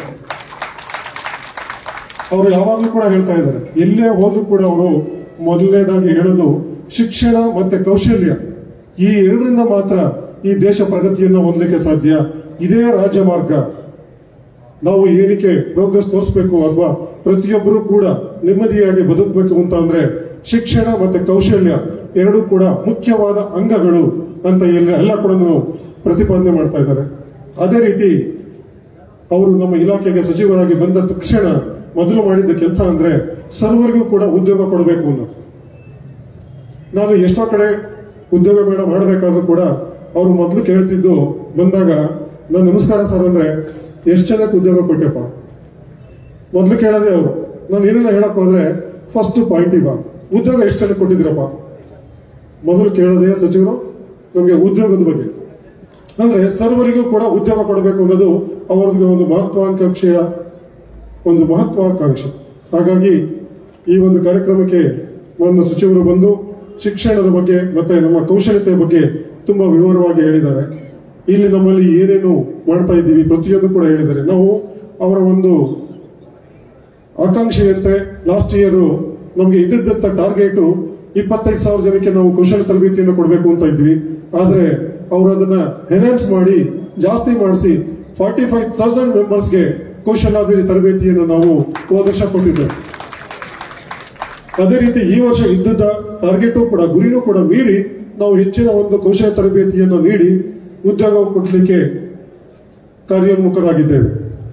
ಅವರು ಯಾವಾಗಲೂ ಕೂಡ ಹೇಳ್ತಾ ಇದ್ದಾರೆ ಎಲ್ಲೇ ಹೋದ್ರೂ ಕೂಡ ಅವರು ಮೊದಲನೇದಾಗಿ ಹೇಳೋದು ಶಿಕ್ಷಣ ಮತ್ತೆ ಕೌಶಲ್ಯ ಈ ಎರಡರಿಂದ ಮಾತ್ರ ಈ ದೇಶ ಪ್ರಗತಿಯನ್ನು ಹೊಂದಲಿಕ್ಕೆ ಸಾಧ್ಯ ಇದೇ ರಾಜಮಾರ್ಗ ನಾವು ಏನಕ್ಕೆ ಪ್ರೋಗ್ರೆಸ್ ತೋರಿಸಬೇಕು ಅಥವಾ ಪ್ರತಿಯೊಬ್ಬರು ಕೂಡ ನೆಮ್ಮದಿಯಾಗಿ ಬದುಕಬೇಕು ಅಂತ ಅಂದ್ರೆ ಶಿಕ್ಷಣ ಮತ್ತೆ ಕೌಶಲ್ಯ ಎರಡೂ ಕೂಡ ಮುಖ್ಯವಾದ ಅಂಗಗಳು ಅಂತ ಎಲ್ಲ ಎಲ್ಲ ಕೂಡ ಪ್ರತಿಪಾದನೆ ಮಾಡ್ತಾ ಇದ್ದಾರೆ ಅದೇ ರೀತಿ ಅವರು ನಮ್ಮ ಇಲಾಖೆಗೆ ಸಚಿವರಾಗಿ ಬಂದ ತಕ್ಷಣ ಮೊದಲು ಮಾಡಿದ್ದ ಕೆಲಸ ಅಂದ್ರೆ ಸರ್ವರಿಗೂ ಕೂಡ ಉದ್ಯೋಗ ಕೊಡಬೇಕು ಅನ್ನೋದು ನಾನು ಎಷ್ಟೋ ಕಡೆ ಉದ್ಯೋಗ ಮೇಳ ಮಾಡಬೇಕಾದ್ರೂ ಕೂಡ ಅವರು ಮೊದಲು ಕೇಳ್ತಿದ್ದು ಬಂದಾಗ ನಾನು ನಮಸ್ಕಾರ ಸರ್ ಅಂದ್ರೆ ಎಷ್ಟು ಜನಕ್ಕೆ ಉದ್ಯೋಗ ಕೊಟ್ಟೆಪ್ಪ ಮೊದಲು ಕೇಳೋದೇ ಅವರು ನಾನು ಏನೆಲ್ಲ ಹೇಳಕ್ ಹೋದ್ರೆ ಫಸ್ಟ್ ಪಾಯಿಂಟ್ ಬಾ ಉದ್ಯೋಗ ಎಷ್ಟು ಜನಕ್ಕೆ ಕೊಟ್ಟಿದ್ದೀರಪ್ಪ ಮೊದಲು ಕೇಳೋದೇ ಸಚಿವರು ನಮಗೆ ಉದ್ಯೋಗದ ಬಗ್ಗೆ ಅಂದ್ರೆ ಸರ್ವರಿಗೂ ಕೂಡ ಉದ್ಯೋಗ ಕೊಡಬೇಕು ಅನ್ನೋದು ಅವರಿಗೆ ಒಂದು ಮಹತ್ವಾಕಾಂಕ್ಷೆಯ ಒಂದು ಮಹತ್ವಾಕಾಂಕ್ಷೆ ಹಾಗಾಗಿ ಈ ಒಂದು ಕಾರ್ಯಕ್ರಮಕ್ಕೆ ನನ್ನ ಸಚಿವರು ಬಂದು ಶಿಕ್ಷಣದ ಬಗ್ಗೆ ಮತ್ತೆ ನಮ್ಮ ಕೌಶಲ್ಯತೆ ಬಗ್ಗೆ ತುಂಬಾ ವಿವರವಾಗಿ ಹೇಳಿದ್ದಾರೆ ಇಲ್ಲಿ ನಮ್ಮಲ್ಲಿ ಏನೇನು ಮಾಡ್ತಾ ಇದ್ದೀವಿ ಪ್ರತಿಯೊಂದು ಕೂಡ ಹೇಳಿದ್ದಾರೆ ನಾವು ಅವರ ಒಂದು ಆಕಾಂಕ್ಷೆಯಂತೆ ಲಾಸ್ಟ್ ಇಯರ್ ನಮಗೆ ಇದ್ದಿದ್ದಂತ ಟಾರ್ಗೆಟ್ ಇಪ್ಪತ್ತೈದು ಸಾವಿರ ಜನಕ್ಕೆ ನಾವು ಕೌಶಲ್ಯ ತರಬೇತಿಯನ್ನು ಕೊಡಬೇಕು ಅಂತ ಇದ್ವಿ ಆದ್ರೆ ಅವರು ಅದನ್ನ ಎನ್ಹಾನ್ಸ್ ಮಾಡಿ ಜಾಸ್ತಿ ಮಾಡಿಸಿ ಫಾರ್ಟಿ ಫೈವ್ ತೌಸಂಡ್ ಮೆಂಬರ್ಸ್ಗೆ ಕೌಶಲ್ಯಾಭಿವೃದ್ಧಿ ತರಬೇತಿಯನ್ನು ನಾವು ಹೋದ ವರ್ಷ ಕೊಟ್ಟಿದ್ದೇವೆ ಅದೇ ರೀತಿ ಈ ವರ್ಷ ಇದ್ದ ಟಾರ್ಗೆಟ್ ಕೂಡ ಗುರಿನೂ ಕೂಡ ಮೀರಿ ನಾವು ಹೆಚ್ಚಿನ ಒಂದು ಕೌಶಲ್ಯ ತರಬೇತಿಯನ್ನು ನೀಡಿ ಉದ್ಯೋಗ ಕೊಡಲಿಕ್ಕೆ ಕಾರ್ಯೋನ್ಮುಖರಾಗಿದ್ದೇವೆ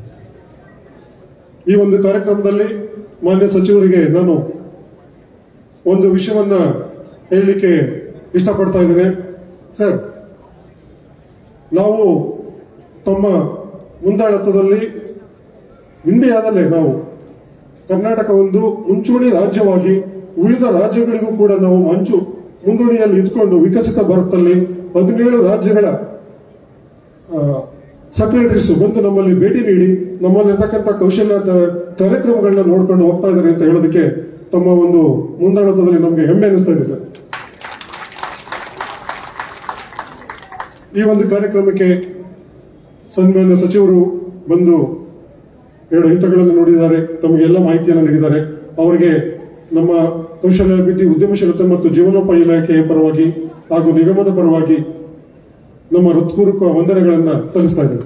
ಈ ಒಂದು ಕಾರ್ಯಕ್ರಮದಲ್ಲಿ ಮಾನ್ಯ ಸಚಿವರಿಗೆ ನಾನು ಒಂದು ವಿಷಯವನ್ನ ಹೇಳಲಿಕ್ಕೆ ಇಷ್ಟಪಡ್ತಾ ಇದ್ದೇನೆ ಸರ್ ನಾವು ತಮ್ಮ ಮುಂದಾಳತ್ವದಲ್ಲಿ ಇಂಡಿಯಾದಲ್ಲೇ ನಾವು ಕರ್ನಾಟಕ ಒಂದು ಮುಂಚೂಣಿ ರಾಜ್ಯವಾಗಿ ಉಳಿದ ರಾಜ್ಯಗಳಿಗೂ ಕೂಡ ನಾವು ಮಂಚು ಮುಂದೂಣಿಯಲ್ಲಿ ಇದ್ಕೊಂಡು ವಿಕಸಿತ ಭಾರತದಲ್ಲಿ ಹದಿನೇಳು ರಾಜ್ಯಗಳ ಸೆಕ್ರೆಟರೀಸ್ ಬಂದು ನಮ್ಮಲ್ಲಿ ಭೇಟಿ ನೀಡಿ ನಮ್ಮಲ್ಲಿರ್ತಕ್ಕಂಥ ಕೌಶಲ್ಯ ತ- ಕಾರ್ಯಕ್ರಮಗಳನ್ನ ನೋಡ್ಕೊಂಡು ಹೋಗ್ತಾ ಇದ್ದಾರೆ ಅಂತ ಹೇಳೋದಕ್ಕೆ ತಮ್ಮ ಒಂದು ಮುಂದಾಳತ್ವದಲ್ಲಿ ನಮಗೆ ಹೆಮ್ಮೆ ಅನಿಸ್ತಾ ಇದೆ ಸರ್ ಈ ಒಂದು ಕಾರ್ಯಕ್ರಮಕ್ಕೆ ಸನ್ಮಾನ್ಯ ಸಚಿವರು ಬಂದು ಎರಡು ಹಿತಗಳನ್ನು ನೋಡಿದ್ದಾರೆ ತಮಗೆಲ್ಲ ಮಾಹಿತಿಯನ್ನು ನೀಡಿದ್ದಾರೆ ಅವರಿಗೆ ನಮ್ಮ ಕೌಶಲ್ಯಾಭಿವೃದ್ಧಿ ಉದ್ಯಮಶೀಲತೆ ಮತ್ತು ಜೀವನೋಪಾಯ ಇಲಾಖೆಯ ಪರವಾಗಿ ಹಾಗೂ ನಿಗಮದ ಪರವಾಗಿ ನಮ್ಮ ಹೃತ್ಪೂರ್ವಕ ವಂದನೆಗಳನ್ನ ಸಲ್ಲಿಸ್ತಾ ಇದ್ದೇವೆ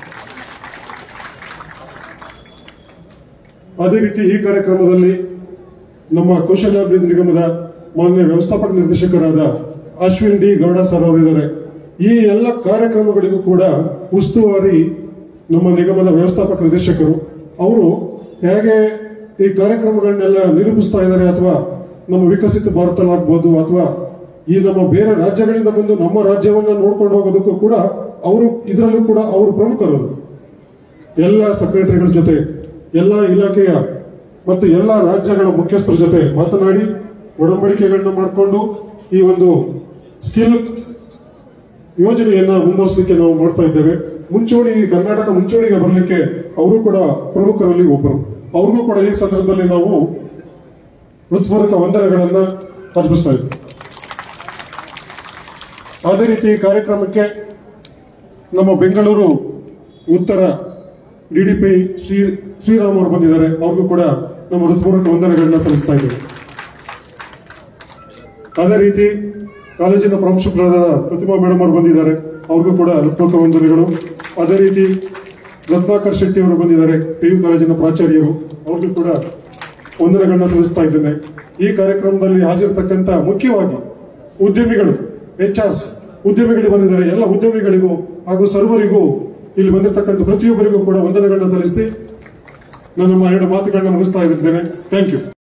ಅದೇ ರೀತಿ ಈ ಕಾರ್ಯಕ್ರಮದಲ್ಲಿ ನಮ್ಮ ಕೌಶಲ್ಯಾಭಿವೃದ್ಧಿ ನಿಗಮದ ಮಾನ್ಯ ವ್ಯವಸ್ಥಾಪಕ ನಿರ್ದೇಶಕರಾದ ಅಶ್ವಿನ್ ಡಿ ಗೌಡ ಸರ್ ಅವರಿದ್ದಾರೆ ಈ ಎಲ್ಲ ಕಾರ್ಯಕ್ರಮಗಳಿಗೂ ಕೂಡ ಉಸ್ತುವಾರಿ ನಮ್ಮ ನಿಗಮದ ವ್ಯವಸ್ಥಾಪಕ ನಿರ್ದೇಶಕರು ಅವರು ಹೇಗೆ ಈ ಕಾರ್ಯಕ್ರಮಗಳನ್ನೆಲ್ಲ ನಿರೂಪಿಸ್ತಾ ಇದ್ದಾರೆ ಅಥವಾ ನಮ್ಮ ವಿಕಸಿತ ಭಾರತಲ್ಲಾಗ್ಬೋದು ಅಥವಾ ಈ ನಮ್ಮ ಬೇರೆ ರಾಜ್ಯಗಳಿಂದ ಬಂದು ನಮ್ಮ ರಾಜ್ಯವನ್ನ ನೋಡ್ಕೊಂಡು ಹೋಗೋದಕ್ಕೂ ಕೂಡ ಅವರು ಇದರಲ್ಲೂ ಕೂಡ ಅವರು ಪ್ರಮುಖರು ಎಲ್ಲ ಸೆಕ್ರೆಟರಿಗಳ ಜೊತೆ ಎಲ್ಲ ಇಲಾಖೆಯ ಮತ್ತು ಎಲ್ಲ ರಾಜ್ಯಗಳ ಮುಖ್ಯಸ್ಥರ ಜೊತೆ ಮಾತನಾಡಿ ಒಡಂಬಡಿಕೆಗಳನ್ನ ಮಾಡಿಕೊಂಡು ಈ ಒಂದು ಸ್ಕಿಲ್ ಯೋಜನೆಯನ್ನ ಮುಂದುವರಿಸಲಿಕ್ಕೆ ನಾವು ಮಾಡ್ತಾ ಇದ್ದೇವೆ ಮುಂಚೂಣಿ ಕರ್ನಾಟಕ ಮುಂಚೂಣಿಗೆ ಬರಲಿಕ್ಕೆ ಅವರು ಕೂಡ ಪ್ರಮುಖರಲ್ಲಿ ಒಬ್ಬರು ಅವ್ರಿಗೂ ಕೂಡ ಈ ಸಂದರ್ಭದಲ್ಲಿ ನಾವು ಹೃತ್ಪೂರ್ವಕ ವಂದನೆಗಳನ್ನ ಅರ್ಪಿಸ್ತಾ ಇದ್ದೀನಿ ಅದೇ ರೀತಿ ಈ ಕಾರ್ಯಕ್ರಮಕ್ಕೆ ನಮ್ಮ ಬೆಂಗಳೂರು ಉತ್ತರ ಡಿಡಿಪಿ ಶ್ರೀ ಶ್ರೀರಾಮ್ ಅವರು ಬಂದಿದ್ದಾರೆ ಅವ್ರಿಗೂ ಕೂಡ ನಮ್ಮ ಹೃತ್ಪೂರ್ವಕ ವಂದನೆಗಳನ್ನ ಸಲ್ಲಿಸ್ತಾ ಇದ್ದೀವಿ ಅದೇ ರೀತಿ ಕಾಲೇಜಿನ ಪ್ರಾಂಶುಪಾಲರಾದ ಪ್ರತಿಮಾ ಮೇಡಮ್ ಅವರು ಬಂದಿದ್ದಾರೆ ಅವ್ರಿಗೂ ಕೂಡ ಹೃತ್ಪೂರ್ವಕ ವಂದನೆಗಳು ಅದೇ ರೀತಿ ರತ್ನಾಕರ್ ಶೆಟ್ಟಿ ಅವರು ಬಂದಿದ್ದಾರೆ ಪಿ ಯು ಕಾಲೇಜಿನ ಪ್ರಾಚಾರ್ಯರು ಅವ್ರಿಗೂ ಕೂಡ ವಂದನೆಗಳನ್ನ ಸಲ್ಲಿಸ್ತಾ ಇದ್ದೇನೆ ಈ ಕಾರ್ಯಕ್ರಮದಲ್ಲಿ ಹಾಜರಿರ್ತಕ್ಕಂಥ ಮುಖ್ಯವಾಗಿ ಉದ್ಯಮಿಗಳು ಎಚ್ ಆರ್ಸ್ ಉದ್ಯಮಿಗಳು ಬಂದಿದ್ದಾರೆ ಎಲ್ಲ ಉದ್ಯಮಿಗಳಿಗೂ ಹಾಗೂ ಸರ್ವರಿಗೂ ಇಲ್ಲಿ ಬಂದಿರತಕ್ಕಂಥ ಪ್ರತಿಯೊಬ್ಬರಿಗೂ ಕೂಡ ವಂದನೆಗಳನ್ನ ಸಲ್ಲಿಸಿ ನಾನು ನಮ್ಮ ಎರಡು ಮಾತುಗಳನ್ನ ಮುಗಿಸ್ತಾ ಇದ್ದೇನೆ ಥ್ಯಾಂಕ್ ಯು